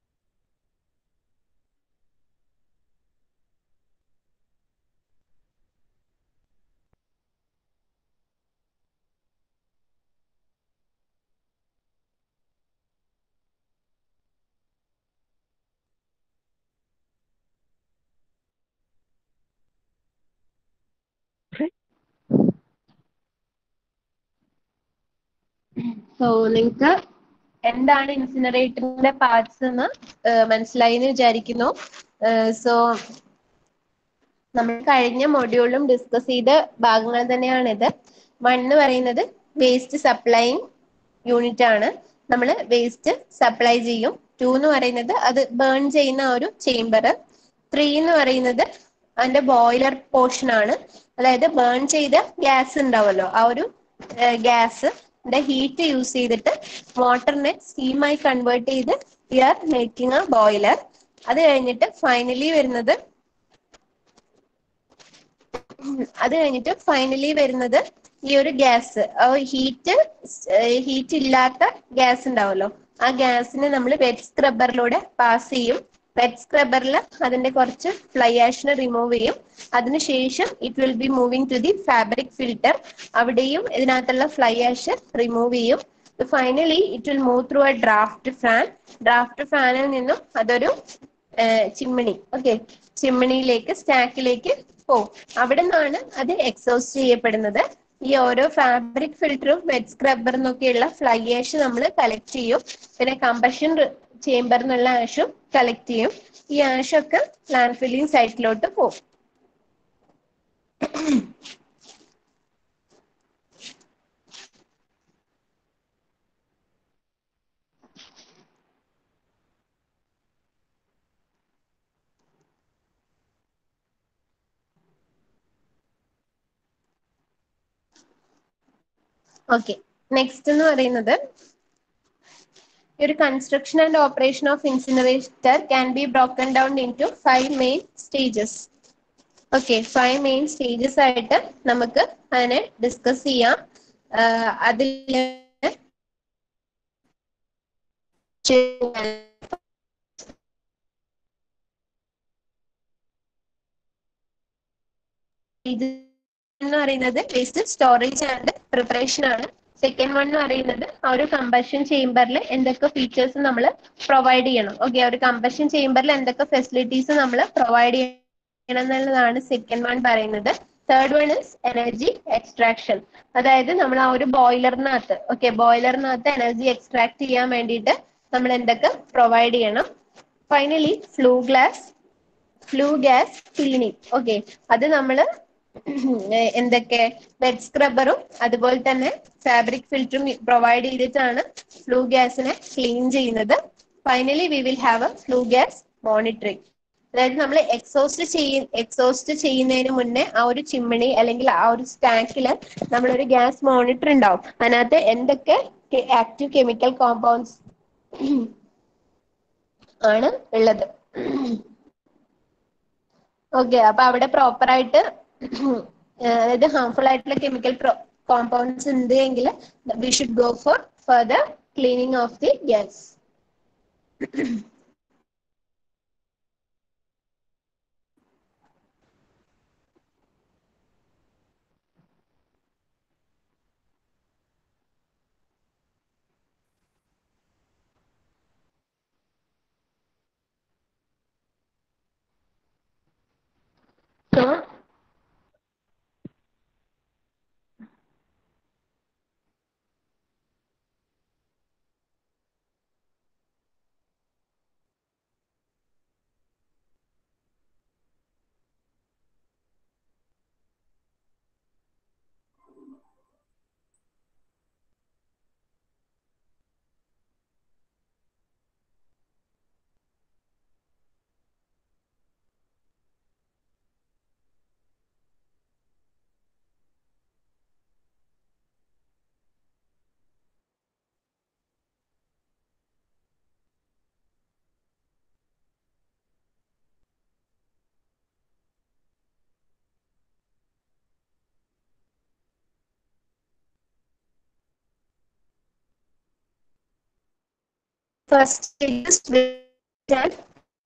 സോ നിങ്ങൾക്ക് എന്താണ് ഇൻസിനറേറ്ററിന്റെ പാർട്സ് എന്ന് ഏഹ് മനസ്സിലായി എന്ന് വിചാരിക്കുന്നു സോ നമ്മൾ കഴിഞ്ഞ മൊഡ്യൂളിലും ഡിസ്കസ് ചെയ്ത ഭാഗങ്ങൾ തന്നെയാണിത് വൺ എന്ന് പറയുന്നത് വേസ്റ്റ് സപ്ലൈയിങ് യൂണിറ്റ് ആണ് നമ്മൾ വേസ്റ്റ് സപ്ലൈ ചെയ്യും ടു എന്ന് പറയുന്നത് അത് ബേൺ ചെയ്യുന്ന ആ ഒരു ചേംബർ ത്രീ എന്ന് പറയുന്നത് അതിന്റെ ബോയിലർ പോർഷൻ ആണ് അതായത് ബേൺ ചെയ്ത ഗ്യാസ് ഉണ്ടാവുമല്ലോ ആ ഒരു ഗ്യാസ് ഹീറ്റ് യൂസ് ചെയ്തിട്ട് വാട്ടറിനെ സ്റ്റീമായി കൺവേർട്ട് ചെയ്ത് we are making a boiler അത് കഴിഞ്ഞിട്ട് ഫൈനലി വരുന്നത് അത് കഴിഞ്ഞിട്ട് ഫൈനലി വരുന്നത് ഈ ഒരു ഗ്യാസ് ഹീറ്റ് ഹീറ്റ് ഇല്ലാത്ത ഗ്യാസ് ഉണ്ടാവുമല്ലോ ആ ഗ്യാസിനെ നമ്മൾ വെറ്റ് സ്ക്രബ്ബറിലൂടെ പാസ് ചെയ്യും വെറ്റ് സ്ക്രബ്ബറിൽ അതിന്റെ കുറച്ച് ഫ്ലൈ ആഷിനെ റിമൂവ് ചെയ്യും അതിനുശേഷം it will be moving to the fabric filter അവിടെയും ഇതിനകത്തുള്ള ഫ്ലൈ ആഷ് റിമൂവ് ചെയ്യും finally it will move through a draft fan draft ഫാനിൽ നിന്നും അതൊരു ചിമ്മിണി ഓക്കെ ചിമ്മിണിയിലേക്ക് സ്റ്റാക്കിലേക്ക് പോകും അവിടെ നിന്നാണ് അത് എക്സോസ്റ്റ് ചെയ്യപ്പെടുന്നത് ഈ ഓരോ ഫാബ്രിക് ഫിൽറ്ററും വെറ്റ് സ്ക്രബ്ബർ എന്നൊക്കെയുള്ള ഫ്ലൈ ആഷ് നമ്മൾ കളക്ട് ചെയ്യും പിന്നെ കമ്പഷൻ ചേംബർ എന്നുള്ള ആഷും കളക്ട് ചെയ്യും ഈ ആഷൊക്കെ ലാൻഡ് ഫില്ലിംഗ് സൈറ്റിലോട്ട് പോകും ഓക്കെ നെക്സ്റ്റ് എന്ന് പറയുന്നത് ഒരു construction and operation of incinerator can be broken down into five main stages okay five main stages ആയിട്ട് നമുക്ക് അതിനെ ഡിസ്കസ് ചെയ്യാം അതിൽ ഇത് എന്ന് പറയുന്നത് വേസ്റ്റ് സ്റ്റോറേജ് ആൻഡ് പ്രിപ്പറേഷൻ ആണ് സെക്കൻഡ് വൺ എന്ന് പറയുന്നത് ആ ഒരു കമ്പഷൻ ചേംബറിൽ എന്തൊക്കെ ഫീച്ചേഴ്സ് നമ്മൾ പ്രൊവൈഡ് ചെയ്യണം ഓക്കെ ആ ഒരു കമ്പഷൻ ചേംബറിൽ എന്തൊക്കെ ഫെസിലിറ്റീസ് നമ്മൾ പ്രൊവൈഡ് ചെയ്യണം എന്നുള്ളതാണ് സെക്കൻഡ് വൺ പറയുന്നത് third one is energy extraction അതായത് നമ്മൾ ആ ഒരു ബോയിലറിനകത്ത് ഓക്കെ ബോയിലറിനകത്ത് എനർജി എക്സ്ട്രാക്ട് ചെയ്യാൻ വേണ്ടിയിട്ട് നമ്മൾ എന്തൊക്കെ പ്രൊവൈഡ് ചെയ്യണം finally flue glass flue gas cleaning okay അത് നമ്മൾ എന്തൊക്കെ ബെഡ് സ്ക്രബ്ബറും അതുപോലെ തന്നെ ഫാബ്രിക് ഫിൽറ്ററും പ്രൊവൈഡ് ചെയ്തിട്ടാണ് ഫ്ലൂ ഗ്യാസിനെ ക്ലീൻ ചെയ്യുന്നത് finally we will have a flue gas monitoring അതായത് നമ്മൾ എക്സോസ്റ്റ് ചെയ്യ എക്സോസ്റ്റ് ചെയ്യുന്നതിന് മുന്നേ ആ ഒരു ചിമ്മിണി അല്ലെങ്കിൽ ആ ഒരു സ്റ്റാക്കിൽ നമ്മളൊരു ഗ്യാസ് മോണിറ്റർ ഉണ്ടാവും അതിനകത്ത് എന്തൊക്കെ ആക്റ്റീവ് കെമിക്കൽ കോമ്പൗണ്ട്സ് ആണ് ഉള്ളത് ഓക്കെ അപ്പൊ അവിടെ പ്രോപ്പർ ആയിട്ട് അതായത് ഹാർംഫുൾ ആയിട്ടുള്ള കെമിക്കൽ കോമ്പൗണ്ട്സ് ഉണ്ട് എങ്കിൽ we should go for further cleaning of the gas So first is that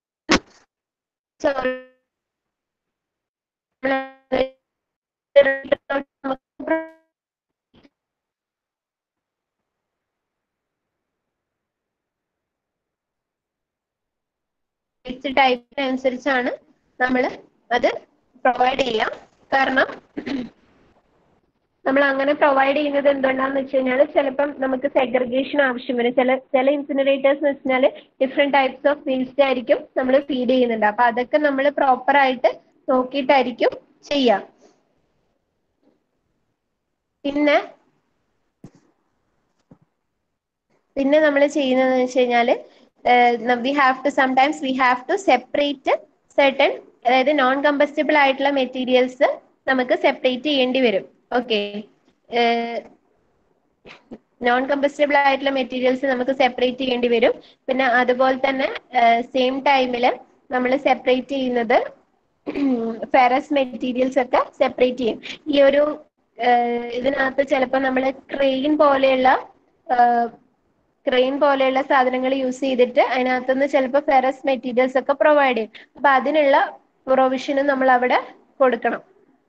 so type അനുസരിച്ചാണ് നമ്മൾ അത് പ്രൊവൈഡ് ചെയ്യാം കാരണം നമ്മൾ അങ്ങനെ പ്രൊവൈഡ് ചെയ്യുന്നത് എന്തുകൊണ്ടാന്ന് വെച്ച് കഴിഞ്ഞാൽ ചിലപ്പം നമുക്ക് സെഗ്രിഗേഷൻ ആവശ്യം വരും ചില ചില ഇൻസിനറേറ്റേഴ്സ് എന്ന് വെച്ചാൽ ഡിഫറെന്റ് ടൈപ്സ് ഓഫ് വേസ്റ്റ് ആയിരിക്കും നമ്മൾ ഫീഡ് ചെയ്യുന്നുണ്ട് അപ്പൊ അതൊക്കെ നമ്മൾ പ്രോപ്പർ ആയിട്ട് നോക്കിയിട്ടായിരിക്കും ചെയ്യുക പിന്നെ പിന്നെ നമ്മൾ ചെയ്യുന്നത് വെച്ച് കഴിഞ്ഞാൽ we have to sometimes we have to separate certain അതായത് നോൺ കമ്പസ്റ്റബിൾ ആയിട്ടുള്ള മെറ്റീരിയൽസ് നമുക്ക് സെപ്പറേറ്റ് ചെയ്യേണ്ടി വരും ഓക്കെ നോൺ കമ്പസ്റ്റബിൾ ആയിട്ടുള്ള മെറ്റീരിയൽസ് നമുക്ക് സെപ്പറേറ്റ് ചെയ്യേണ്ടി വരും പിന്നെ അതുപോലെ തന്നെ സെയിം ടൈമിൽ നമ്മൾ സെപ്പറേറ്റ് ചെയ്യുന്നത് ഫെറസ് മെറ്റീരിയൽസ് ഒക്കെ സെപ്പറേറ്റ് ചെയ്യും ഈ ഒരു ഇതിനകത്ത് ചിലപ്പോൾ നമ്മൾ ക്രെയിൻ പോലെയുള്ള ക്രെയിൻ പോലെയുള്ള സാധനങ്ങൾ യൂസ് ചെയ്തിട്ട് അതിനകത്തുനിന്ന് ചിലപ്പോൾ ഫെറസ് മെറ്റീരിയൽസ് ഒക്കെ പ്രൊവൈഡ് ചെയ്യും അപ്പൊ അതിനുള്ള പ്രൊവിഷനും നമ്മൾ അവിടെ കൊടുക്കണം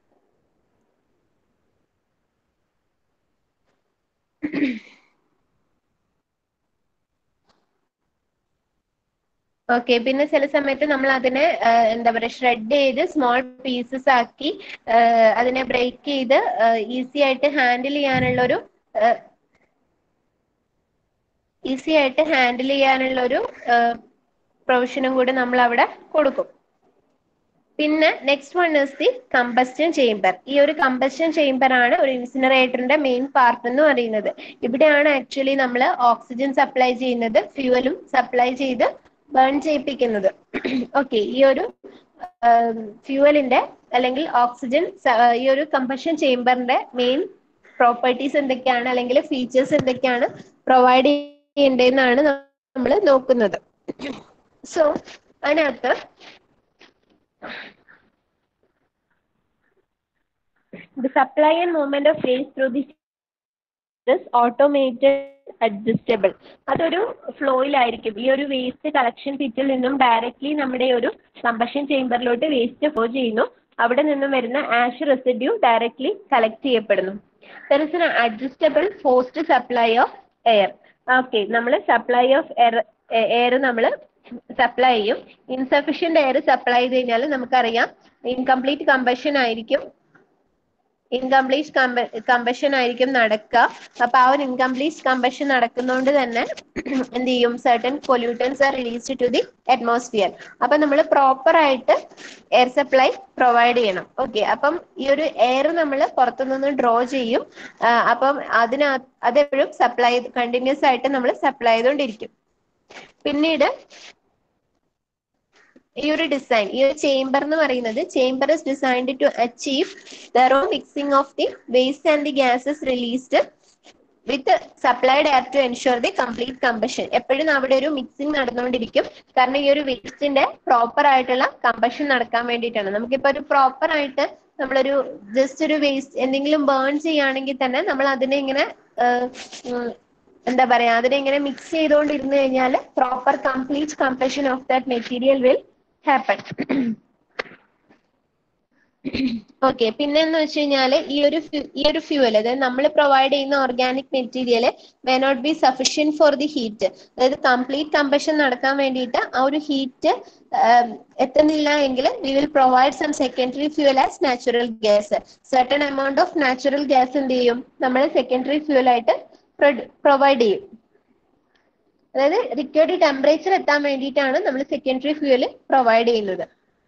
ഓക്കെ പിന്നെ ചില സമയത്ത് നമ്മൾ അതിനെ എന്താ പറയുക ഷ്രെഡ് ചെയ്ത് സ്മോൾ പീസസ് ആക്കി അതിനെ ബ്രേക്ക് ചെയ്ത് ഈസി ആയിട്ട് ഹാൻഡിൽ ചെയ്യാനുള്ള ഒരു ഈസി ആയിട്ട് ഹാൻഡിൽ ചെയ്യാനുള്ള ഒരു പ്രൊവിഷനും കൂടി നമ്മൾ അവിടെ കൊടുക്കും പിന്നെ next one is the combustion chamber ഈ ഒരു കമ്പസ്റ്റൻ ചേംബർ ആണ് ഒരു ഇൻസിനറേറ്ററിന്റെ മെയിൻ പാർട്ട് എന്ന് പറയുന്നത് ഇവിടെയാണ് ആക്ച്വലി നമ്മൾ ഓക്സിജൻ സപ്ലൈ ചെയ്യുന്നത് ഫ്യൂവലും സപ്ലൈ ചെയ്ത് ബേൺ ചെയ്യിപ്പിക്കുന്നത് ഓക്കെ ഈ ഒരു ഫ്യൂവലിന്റെ അല്ലെങ്കിൽ ഓക്സിജൻ ഈ ഒരു കമ്പഷൻ ചേംബറിന്റെ മെയിൻ പ്രോപ്പർട്ടീസ് എന്തൊക്കെയാണ് അല്ലെങ്കിൽ ഫീച്ചേഴ്സ് എന്തൊക്കെയാണ് പ്രൊവൈഡ് ചെയ്യേണ്ടതെന്നാണ് നമ്മൾ നോക്കുന്നത് സോ അതിനകത്ത് the supply and movement of waste through the is automated adjustable അതൊരു ഫ്ലോയിലായിരിക്കും ഈ ഒരു വേസ്റ്റ് കളക്ഷൻ പിറ്റിൽ നിന്നും ഡയറക്ട്ലി നമ്മുടെ ഒരു കമ്പഷൻ ചേംബറിലോട്ട് വേസ്റ്റ് ഫ്ലോ ചെയ്യുന്നു അവിടെ നിന്നും വരുന്ന ആഷ് റെസിഡ്യൂ ഡയറക്ട്ലി കളക്ട് ചെയ്യപ്പെടുന്നു there is an adjustable forced supply of air okay നമ്മൾ സപ്ലൈ ഓഫ് എയർ എയർ നമ്മൾ സപ്ലൈ ചെയ്യും ഇൻസഫിഷ്യന്റ് എയർ സപ്ലൈ ചെയ്ത് കഴിഞ്ഞാൽ നമുക്കറിയാം ഇൻകംപ്ലീറ്റ് കമ്പഷൻ ആയിരിക്കും ഇൻകംപ്ലീറ്റ് കമ്പഷൻ ആയിരിക്കും നടക്കുക അപ്പൊ ആ ഒരു ഇൻകംപ്ലീറ്റ് കമ്പഷൻ നടക്കുന്നതുകൊണ്ട് തന്നെ എന്ത് ചെയ്യും certain pollutants are released to the atmosphere അപ്പൊ നമ്മൾ പ്രോപ്പർ ആയിട്ട് എയർ സപ്ലൈ പ്രൊവൈഡ് ചെയ്യണം ഓക്കെ അപ്പം ഈ ഒരു എയർ നമ്മൾ പുറത്തുനിന്ന് ഡ്രോ ചെയ്യും അപ്പം അതിന അതെപ്പോഴും സപ്ലൈ കണ്ടിന്യൂസ് ആയിട്ട് നമ്മൾ സപ്ലൈ ചെയ്തുകൊണ്ടിരിക്കും പിന്നീട് ഈ ഒരു ഡിസൈൻ ഈ ഒരു ചേംബർ എന്ന് പറയുന്നത് chamber is designed to achieve thorough mixing of the waste and the gases released with supplied air to ensure the complete combustion എപ്പോഴും അവിടെ ഒരു മിക്സിംഗ് നടന്നുകൊണ്ടിരിക്കും കാരണം ഈ ഒരു വേസ്റ്റിന്റെ പ്രോപ്പർ ആയിട്ടുള്ള കമ്പഷൻ നടക്കാൻ വേണ്ടിയിട്ടാണ് നമുക്കിപ്പോ ഒരു പ്രോപ്പർ ആയിട്ട് നമ്മളൊരു ജസ്റ്റ് ഒരു വേസ്റ്റ് എന്തെങ്കിലും ബേൺ ചെയ്യുകയാണെങ്കിൽ തന്നെ നമ്മൾ അതിനെ ഇങ്ങനെ എന്താ പറയാ അതിനെ ഇങ്ങനെ മിക്സ് ചെയ്തുകൊണ്ടിരുന്നു കഴിഞ്ഞാൽ proper complete combustion of that material will happen okay പിന്നെ എന്ന് വെച്ച് കഴിഞ്ഞാൽ ഈ ഒരു ഈ ഒരു ഫ്യൂവൽ അതായത് നമ്മൾ പ്രൊവൈഡ് ചെയ്യുന്ന organic material may not be sufficient for the heat അതായത് കംപ്ലീറ്റ് കമ്പഷൻ നടക്കാൻ വേണ്ടിയിട്ട് ആ ഒരു ഹീറ്റ് എത്തുന്നില്ല എങ്കിൽ we will provide some secondary fuel as natural gas certain amount of natural gas എന്ത് ചെയ്യും നമ്മൾ സെക്കൻഡറി ഫ്യൂവൽ ആയിട്ട് പ്രൊവൈഡ് ചെയ്യും അതായത് റിക്വയർഡ് ടെമ്പറേച്ചർ എത്താൻ വേണ്ടിയിട്ടാണ് നമ്മൾ സെക്കൻഡറി ഫ്യൂവൽ പ്രൊവൈഡ് ചെയ്യുന്നത്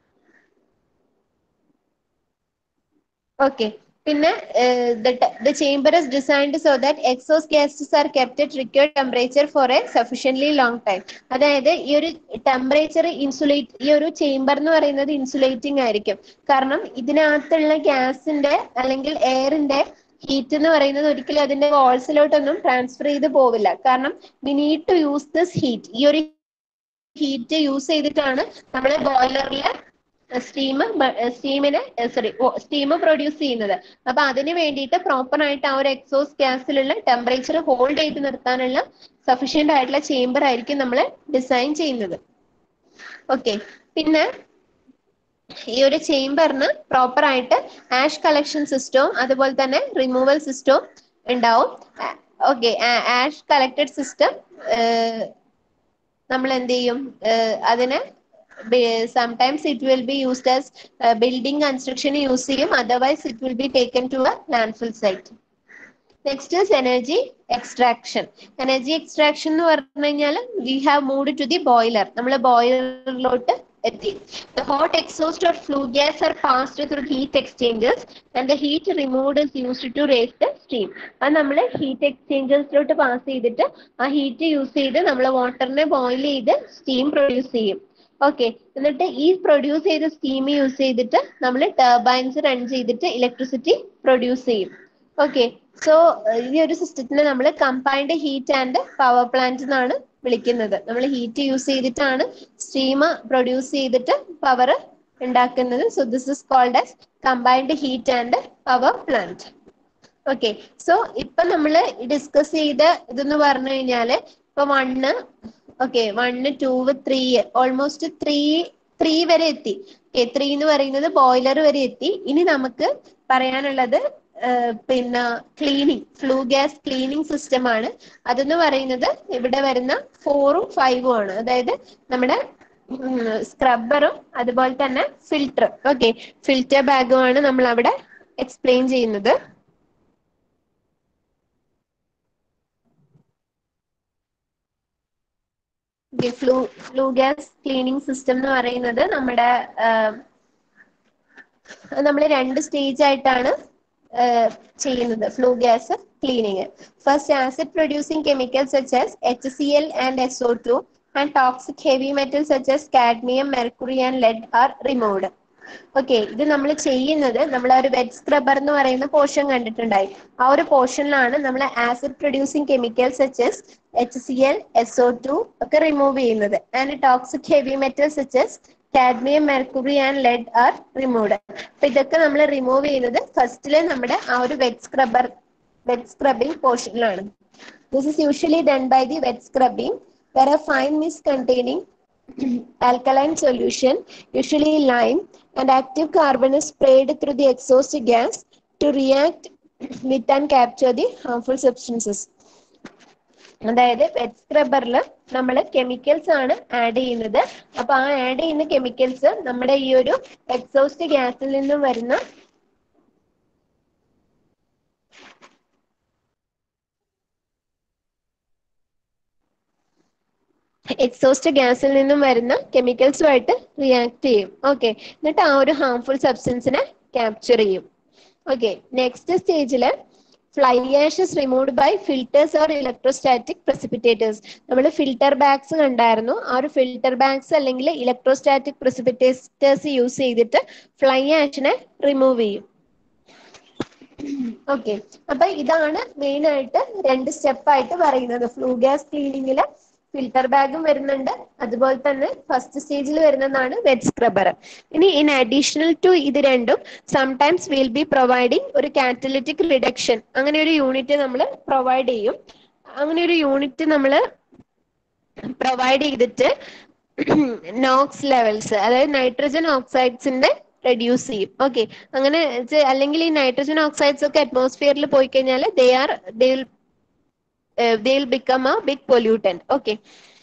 ഓക്കെ പിന്നെ the chamber is designed so that exhaust gases are kept at required temperature for a sufficiently long time അതായത് ഈ ഒരു ടെമ്പറേച്ചർ ഇൻസുലേറ്റ് ഈ ഒരു ചേംബർ എന്ന് പറയുന്നത് ഇൻസുലേറ്റിംഗ് ആയിരിക്കും കാരണം ഇതിനകത്തുള്ള ഗ്യാസിന്റെ അല്ലെങ്കിൽ എയറിന്റെ ഹീറ്റ് എന്ന് പറയുന്നത് ഒരിക്കലും അതിന്റെ വാൾസിലോട്ടൊന്നും ട്രാൻസ്ഫർ ചെയ്ത് പോവില്ല കാരണം we need to use this heat ഈ ഒരു ഹീറ്റ് യൂസ് ചെയ്തിട്ടാണ് നമ്മൾ ബോയിലറിൽ സ്റ്റീം സ്റ്റീമിനെ സോറി സ്റ്റീം പ്രൊഡ്യൂസ് ചെയ്യുന്നത് അപ്പൊ അതിന് വേണ്ടിയിട്ട് പ്രോപ്പർ ആയിട്ട് ആ ഒരു എക്സോസ് ഗ്യാസിലുള്ള ടെമ്പറേച്ചർ ഹോൾഡ് ചെയ്ത് നിർത്താനുള്ള സഫീഷ്യന്റ് ആയിട്ടുള്ള ചേംബർ ആയിരിക്കും നമ്മൾ ഡിസൈൻ ചെയ്യുന്നത് ഓക്കെ പിന്നെ ഈ ഒരു ചേംബറിന് പ്രോപ്പർ ആയിട്ട് ആഷ് കളക്ഷൻ സിസ്റ്റവും അതുപോലെ തന്നെ റിമൂവൽ സിസ്റ്റവും ഉണ്ടാവും ഓക്കെ ആഷ് കളക്റ്റഡ് സിസ്റ്റം നമ്മൾ എന്ത് ചെയ്യും അതിനെ sometimes it will be used as building construction use ചെയ്യും otherwise it will be taken to a landfill site next is energy extraction energy extraction എന്ന് പറഞ്ഞു കഴിഞ്ഞാൽ we have moved to the boiler നമ്മൾ ബോയിലറിലോട്ട് എത്തി the hot exhaust or flue gas are passed through heat exchangers and the heat removed is used to raise the steam അത് നമ്മൾ heat എക്സ്ചേഞ്ചേഴ്സിലോട്ട് pass ചെയ്തിട്ട് ആ ഹീറ്റ് യൂസ് ചെയ്ത് നമ്മൾ വാട്ടറിനെ ബോയിൽ ചെയ്ത് സ്റ്റീം പ്രൊഡ്യൂസ് ചെയ്യും ഓക്കെ എന്നിട്ട് ഈ പ്രൊഡ്യൂസ് ചെയ്ത സ്റ്റീം യൂസ് ചെയ്തിട്ട് നമ്മൾ ടർബൈൻസ് റൺ ചെയ്തിട്ട് ഇലക്ട്രിസിറ്റി പ്രൊഡ്യൂസ് ചെയ്യും ഓക്കെ സോ ഈ ഒരു സിസ്റ്റത്തിനെ നമ്മൾ combined heat and power plant എന്നാണ് വിളിക്കുന്നത് നമ്മൾ ഹീറ്റ് യൂസ് ചെയ്തിട്ടാണ് സ്റ്റീം പ്രൊഡ്യൂസ് ചെയ്തിട്ട് പവർ ഉണ്ടാക്കുന്നത് so this is called as combined heat and power plant okay so ഇപ്പൊ നമ്മൾ ഡിസ്കസ് ചെയ്ത ഇതെന്ന് പറഞ്ഞു കഴിഞ്ഞാല് ഇപ്പൊ one okay one two three almost three three വരെ എത്തി ഓക്കെ ത്രീ എന്ന് പറയുന്നത് ബോയിലർ വരെ എത്തി ഇനി നമുക്ക് പറയാനുള്ളത് പിന്നെ cleaning flue gas cleaning system ആണ് അതെന്ന് പറയുന്നത് ഇവിടെ വരുന്ന ഫോറും ഫൈവും ആണ് അതായത് നമ്മുടെ സ്ക്രബ്ബറും അതുപോലെ തന്നെ ഫിൽറ്റർ ഓക്കെ ഫിൽറ്റർ ബാഗും ആണ് നമ്മൾ അവിടെ എക്സ്പ്ലെയിൻ ചെയ്യുന്നത് flue flue gas cleaning system എന്ന് പറയുന്നത് നമ്മുടെ നമ്മൾ രണ്ട് സ്റ്റേജ് ആയിട്ടാണ് ചെയ്യുന്നത് flue gas cleaning first acid producing chemicals such as H C L and S O two and toxic heavy metal such as cadmium mercury and lead are removed okay ഇത് നമ്മൾ ചെയ്യുന്നത് നമ്മൾ ആ ഒരു വെറ്റ് സ്ക്രബർ എന്ന് പറയുന്ന portion കണ്ടിട്ടുണ്ടായി ആ ഒരു പോർഷനിലാണ് നമ്മൾ acid producing chemicals such as H C L S O two ഒക്കെ റിമൂവ് ചെയ്യുന്നത് and toxic heavy metal such as cadmium mercury and lead are removed അപ്പൊ ഇതൊക്കെ നമ്മൾ റിമൂവ് ചെയ്യുന്നത് ഫസ്റ്റിലെ നമ്മുടെ ആ ഒരു വെറ്റ് സ്ക്രബർ വെറ്റ് സ്ക്രബിംഗ് പോർഷനിലാണ് this is usually done by the wet scrubbing where a fine mist containing alkaline solution, usually lime, and active carbon is sprayed through the exhaust gas to react with and capture the harmful substances. അതായത് wet സ്ക്രബറിൽ നമ്മൾ chemicals ആണ് add ചെയ്യുന്നത് അപ്പൊ ആ add ചെയ്യുന്ന chemicals നമ്മുടെ ഈ ഒരു എക്സോസ്റ്റ് ഗ്യാസിൽ നിന്നും വരുന്ന എക്സോസ്റ്റ് ഗ്യാസിൽ നിന്നും വരുന്ന കെമിക്കൽസുമായിട്ട് റിയാക്ട് ചെയ്യും ഓക്കെ എന്നിട്ട് ആ ഒരു ഹാംഫുൾ സബ്സ്റ്റൻസിനെ ക്യാപ്ചർ ചെയ്യും ഓക്കെ നെക്സ്റ്റ് സ്റ്റേജില് fly ashes removed by filters or electrostatic precipitators നമ്മൾ ഫിൽറ്റർ ബാഗ്സ് കണ്ടായിരുന്നു ആ ഒരു ഫിൽറ്റർ ബാഗ്സ് അല്ലെങ്കിൽ ഇലക്ട്രോസ്റ്റാറ്റിക് പ്രസിപ്പിറ്റേറ്റേഴ്സ് യൂസ് ചെയ്തിട്ട് ഫ്ലൈ ആഷിനെ റിമൂവ് ചെയ്യും ഓക്കെ അപ്പൊ ഇതാണ് മെയിൻ ആയിട്ട് രണ്ട് സ്റ്റെപ്പ് ആയിട്ട് പറയുന്നത് ഫ്ലൂ ഗ്യാസ് ക്ലീനിങ്ങില് ഫിൽറ്റർ ബാഗും വരുന്നുണ്ട് അതുപോലെ തന്നെ ഫസ്റ്റ് സ്റ്റേജിൽ വരുന്നതാണ് വെറ്റ് സ്ക്രബർ ഇനി ഇൻ അഡീഷണൽ ടു ഇത് രണ്ടും സംടൈംസ് വിൽ ബി പ്രൊവൈഡിങ് ഒരു കാറ്റലിറ്റിക് റിഡക്ഷൻ അങ്ങനെ ഒരു യൂണിറ്റ് നമ്മൾ പ്രൊവൈഡ് ചെയ്യും അങ്ങനെ ഒരു യൂണിറ്റ് നമ്മൾ പ്രൊവൈഡ് ചെയ്തിട്ട് നോക്സ് ലെവൽസ് അതായത് നൈട്രജൻ ഓക്സൈഡ്സിന്റെ റെഡ്യൂസ് ചെയ്യും ഓക്കെ അങ്ങനെ അല്ലെങ്കിൽ ഈ നൈട്രജൻ ഓക്സൈഡ്സ് ഒക്കെ അറ്റ്മോസ്ഫിയറിൽ പോയി കഴിഞ്ഞാൽ they are they will uh, they'll become a big pollutant. Okay.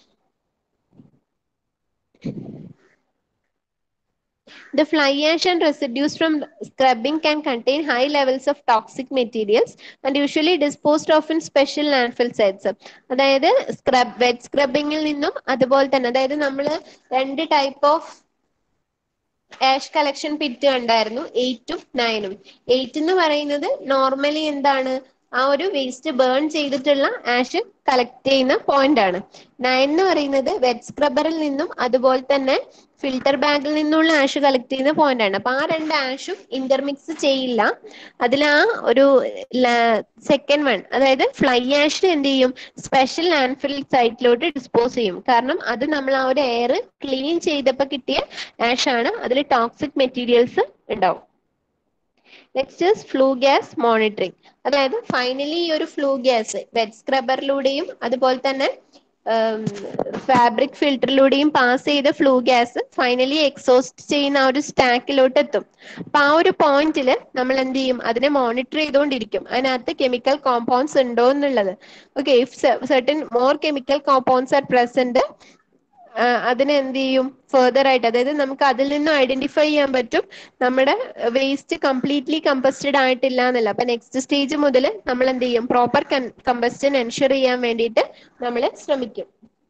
The fly ash and residues from scrubbing can contain high levels of toxic materials and usually disposed of in special landfill sites. അതായത് scrub wet സ്ക്രബിങ്ങിൽ നിന്നും അതുപോലെ തന്നെ അതായത് നമ്മൾ രണ്ട് type of ash collection pit കണ്ടായിരുന്നു എയ്റ്റും നയനും എയ്റ്റ് എന്ന് പറയുന്നത് നോർമലി എന്താണ് ആ ഒരു വേസ്റ്റ് ബേൺ ചെയ്തിട്ടുള്ള ആഷ് കളക്ട് ചെയ്യുന്ന പോയിന്റ് ആണ് നയൻ എന്ന് പറയുന്നത് വെറ്റ് സ്ക്രബറിൽ നിന്നും അതുപോലെ തന്നെ ഫിൽറ്റർ ബാഗിൽ നിന്നുള്ള ആഷ് കളക്ട് ചെയ്യുന്ന പോയിന്റ് ആണ് അപ്പൊ ആ രണ്ട് ആഷും ഇന്റർമിക്സ് ചെയ്യില്ല അതിൽ ആ ഒരു സെക്കൻഡ് വൺ അതായത് ഫ്ലൈ ആഷ് എന്ത് ചെയ്യും സ്പെഷ്യൽ ലാൻഡ്ഫിൽ സൈറ്റിലോട്ട് ഡിസ്പോസ് ചെയ്യും കാരണം അത് നമ്മൾ ആ ഒരു എയർ ക്ലീൻ ചെയ്തപ്പോൾ കിട്ടിയ ആഷ് ആണ് അതിൽ ടോക്സിക് മെറ്റീരിയൽസ് ഉണ്ടാവും next is flue gas monitoring അതായത് ഫൈനലി ഈ ഒരു ഫ്ലൂ ഗ്യാസ് വെറ്റ് സ്ക്രബറിലൂടെയും അതുപോലെ തന്നെ ഫാബ്രിക് ഫിൽറ്ററിലൂടെയും പാസ് ചെയ്ത ഫ്ലൂ ഗ്യാസ് ഫൈനലി എക്സോസ്റ്റ് ചെയ്യുന്ന ആ ഒരു സ്റ്റാക്കിലോട്ട് എത്തും അപ്പൊ ആ ഒരു പോയിന്റിൽ നമ്മൾ എന്ത് ചെയ്യും അതിനെ മോണിറ്റർ ചെയ്തുകൊണ്ടിരിക്കും അതിനകത്ത് കെമിക്കൽ കോമ്പൗണ്ട്സ് ഉണ്ടോ എന്നുള്ളത് okay if certain more chemical compounds are present അതിനെ എന്ത് ചെയ്യും ഫെർദർ ആയിട്ട് അതായത് നമുക്ക് അതിൽ നിന്നും ഐഡന്റിഫൈ ചെയ്യാൻ പറ്റും നമ്മുടെ വേസ്റ്റ് കംപ്ലീറ്റ്ലി കമ്പസ്റ്റഡ് ആയിട്ടില്ല എന്നല്ല അപ്പൊ നെക്സ്റ്റ് സ്റ്റേജ് മുതൽ നമ്മൾ എന്ത് ചെയ്യും പ്രോപ്പർ കമ്പസ്റ്റൻ എൻഷുർ ചെയ്യാൻ വേണ്ടിയിട്ട് നമ്മൾ ശ്രമിക്കും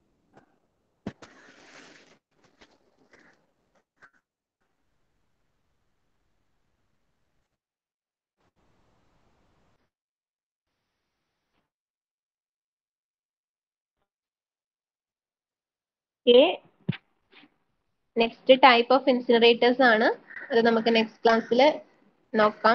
നെക്സ്റ്റ് ടൈപ്പ് ഓഫ് ഇൻസിനറേറ്റേഴ്സ് ആണ് അത് നമുക്ക് നെക്സ്റ്റ് ക്ലാസ്സിൽ നോക്കാം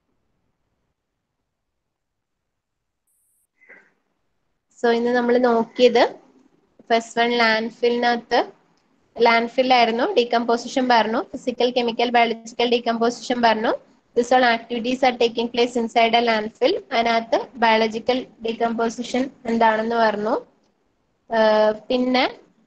സോ ഇന്ന് നമ്മൾ നോക്കിയത് ഫസ്റ്റ് വൺ ലാൻഡ്ഫിലിനകത്ത് ലാൻഡ്ഫിൽ ആയിരുന്നു ഡീകമ്പോസിഷൻ പറഞ്ഞു ഫിസിക്കൽ കെമിക്കൽ ബയോളജിക്കൽ ഡീകമ്പോസിഷൻ പറഞ്ഞു this all activities are taking place inside a landfill അതിനകത്ത് ബയോളജിക്കൽ ഡീകമ്പോസിഷൻ എന്താണെന്ന് പറഞ്ഞു പിന്നെ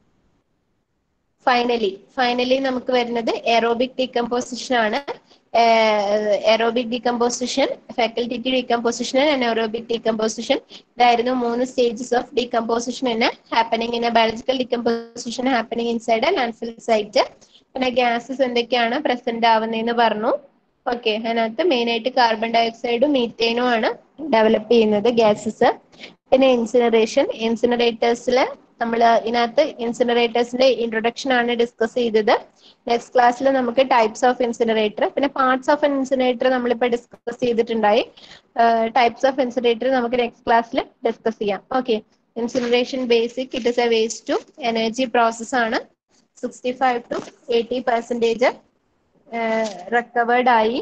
ഫൈനലി ഫൈനലി നമുക്ക് വരുന്നത് എറോബിക് ഡീകമ്പോസിഷൻ ആണ് aerobic decomposition facultative decomposition and aerobic decomposition ഇതായിരുന്നു മൂന്ന് stages of decomposition in happening in biological decomposition happening inside landfill site പിന്നെ ഗ്യാസസ് എന്തൊക്കെയാണ് പ്രസന്റ് ആവുന്നതെന്ന് പറഞ്ഞു ഓക്കെ അതിനകത്ത് മെയിൻ ആയിട്ട് കാർബൺ ഡയോക്സൈഡും മീത്തേനും ആണ് ഡെവലപ്പ് ചെയ്യുന്നത് ഗ്യാസസ് പിന്നെ ഇൻസിനറേഷൻ ഇൻസിനറേറ്റേഴ്സിൽ നമ്മൾ ഇതിനകത്ത് ഇൻസിനറേറ്റേഴ്സിന്റെ ഇൻട്രൊഡക്ഷൻ ആണ് ഡിസ്കസ് ചെയ്തത് നെക്സ്റ്റ് ക്ലാസ്സിൽ നമുക്ക് ടൈപ്സ് ഓഫ് ഇൻസിനറേറ്റർ പിന്നെ പാർട്സ് ഓഫ് ഇൻസിനറേറ്റർ നമ്മളിപ്പോൾ ഡിസ്കസ് ചെയ്തിട്ടുണ്ടായി ടൈപ്സ് ഓഫ് ഇൻസിനറേറ്റർ നമുക്ക് നെക്സ്റ്റ് ക്ലാസ്സിൽ ഡിസ്കസ് ചെയ്യാം okay incineration basic it is a waste to energy process ആണ് sixty five to eighty percentage recovered ആയി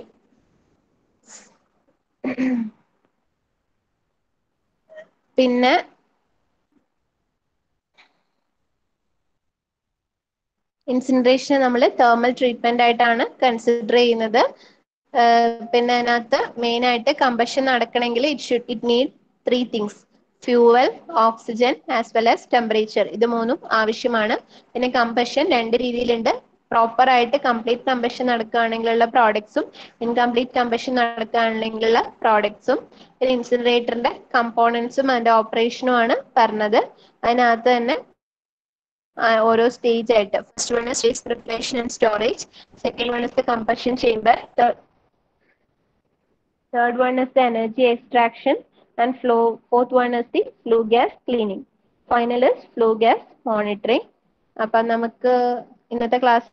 പിന്നെ ഇൻസിനറേഷൻ നമ്മൾ തേർമൽ ട്രീറ്റ്മെന്റ് ആയിട്ടാണ് കൺസിഡർ ചെയ്യുന്നത് പിന്നെ അതിനകത്ത് മെയിൻ ആയിട്ട് കമ്പഷൻ നടക്കണമെങ്കിൽ it should it need three things fuel oxygen as well as temperature ഇത് മൂന്നും ആവശ്യമാണ് പിന്നെ കമ്പഷൻ രണ്ട് രീതിയിലുണ്ട് പ്രോപ്പർ ആയിട്ട് കംപ്ലീറ്റ് കമ്പഷൻ നടക്കുകയാണെങ്കിലുള്ള പ്രോഡക്ട്സും ഇൻകംപ്ലീറ്റ് കമ്പഷൻ നടക്കുകയാണെങ്കിലുള്ള പ്രോഡക്ട്സും പിന്നെ ഇൻസിനറേറ്ററിന്റെ കമ്പോണൻസും അതിന്റെ ഓപ്പറേഷനും ആണ് പറഞ്ഞത് അതിനകത്ത് തന്നെ ഓരോ സ്റ്റേജ് ആയിട്ട് first one is preparation and storage second one is the combustion chamber third one is the energy extraction and flow fourth one is the flue gas cleaning final is flue gas monitoring അപ്പൊ നമുക്ക് ഇന്നത്തെ class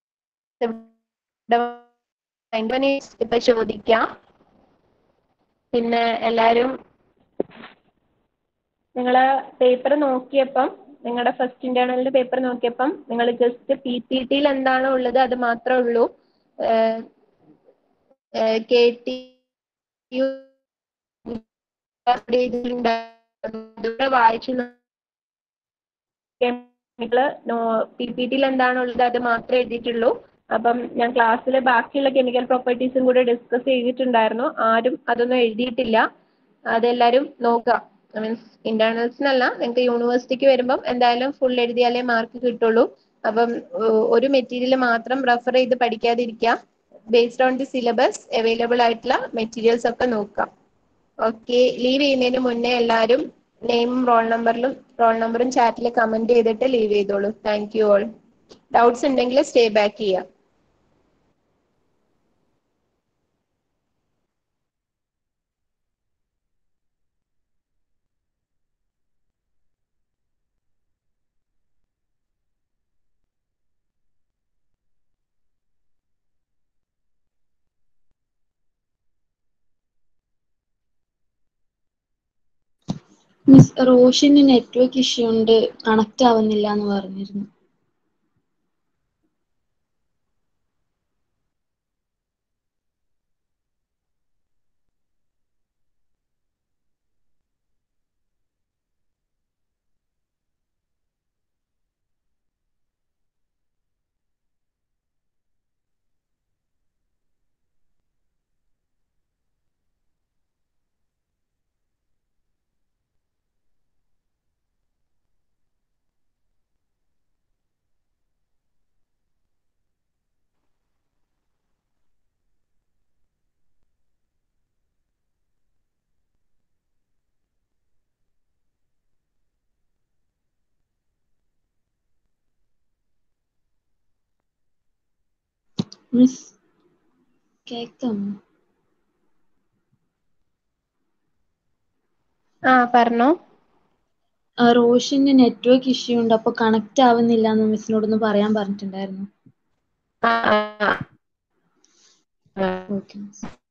ഇപ്പൊ ചോദിക്കാം പിന്നെ എല്ലാരും നിങ്ങള് paper നോക്കിയപ്പം നിങ്ങളുടെ ഫസ്റ്റ് ഇന്റേണലിന്റെ പേപ്പർ നോക്കിയപ്പം നിങ്ങൾ ജസ്റ്റ് പി പി ടിയിൽ എന്താണോ ഉള്ളത് അത് മാത്രമേ ഉള്ളൂ കെ ടി യു വായിച്ചു പി പി ടിയിൽ എന്താണോ ഉള്ളത് അത് മാത്രമേ എഴുതിയിട്ടുള്ളൂ അപ്പം ഞാൻ ക്ലാസ്സിൽ ബാക്കിയുള്ള കെമിക്കൽ പ്രോപ്പർട്ടീസും കൂടെ ഡിസ്കസ് ചെയ്തിട്ടുണ്ടായിരുന്നു ആരും അതൊന്നും എഴുതിയിട്ടില്ല അതെല്ലാവരും നോക്കുക മീൻസ് ഇന്റേണൽസിനല്ല നിങ്ങൾക്ക് യൂണിവേഴ്സിറ്റിക്ക് വരുമ്പം എന്തായാലും ഫുൾ എഴുതിയാലേ മാർക്ക് കിട്ടുള്ളൂ അപ്പം ഒരു മെറ്റീരിയൽ മാത്രം റെഫർ ചെയ്ത് പഠിക്കാതിരിക്കുക based on the syllabus available ആയിട്ടുള്ള മെറ്റീരിയൽസ് ഒക്കെ നോക്കാം ഓക്കെ ലീവ് ചെയ്യുന്നതിന് മുന്നേ എല്ലാവരും നെയിമും റോൾ നമ്പറിലും റോൾ നമ്പറും ചാറ്റിൽ കമന്റ് ചെയ്തിട്ട് ലീവ് ചെയ്തോളൂ താങ്ക് യു ഓൾ ഡൗട്ട്സ് ഉണ്ടെങ്കിൽ സ്റ്റേ ബാക്ക് ചെയ്യാം മിസ് റോഷിന് നെറ്റ്വർക്ക് ഇഷ്യൂ ഉണ്ട് കണക്ട് ആവുന്നില്ല എന്ന് പറഞ്ഞിരുന്നു മിസ് കേക്കാമോ ആ പറഞ്ഞോ ആ, റോഷന് നെറ്റ്വർക്ക് ഇഷ്യൂ ഉണ്ട് അപ്പൊ കണക്റ്റ് ആവുന്നില്ല എന്ന് മിസ്സിനോടൊന്ന് പറയാൻ പറഞ്ഞിട്ടുണ്ടായിരുന്നു ആ ആ, ആ. Okay miss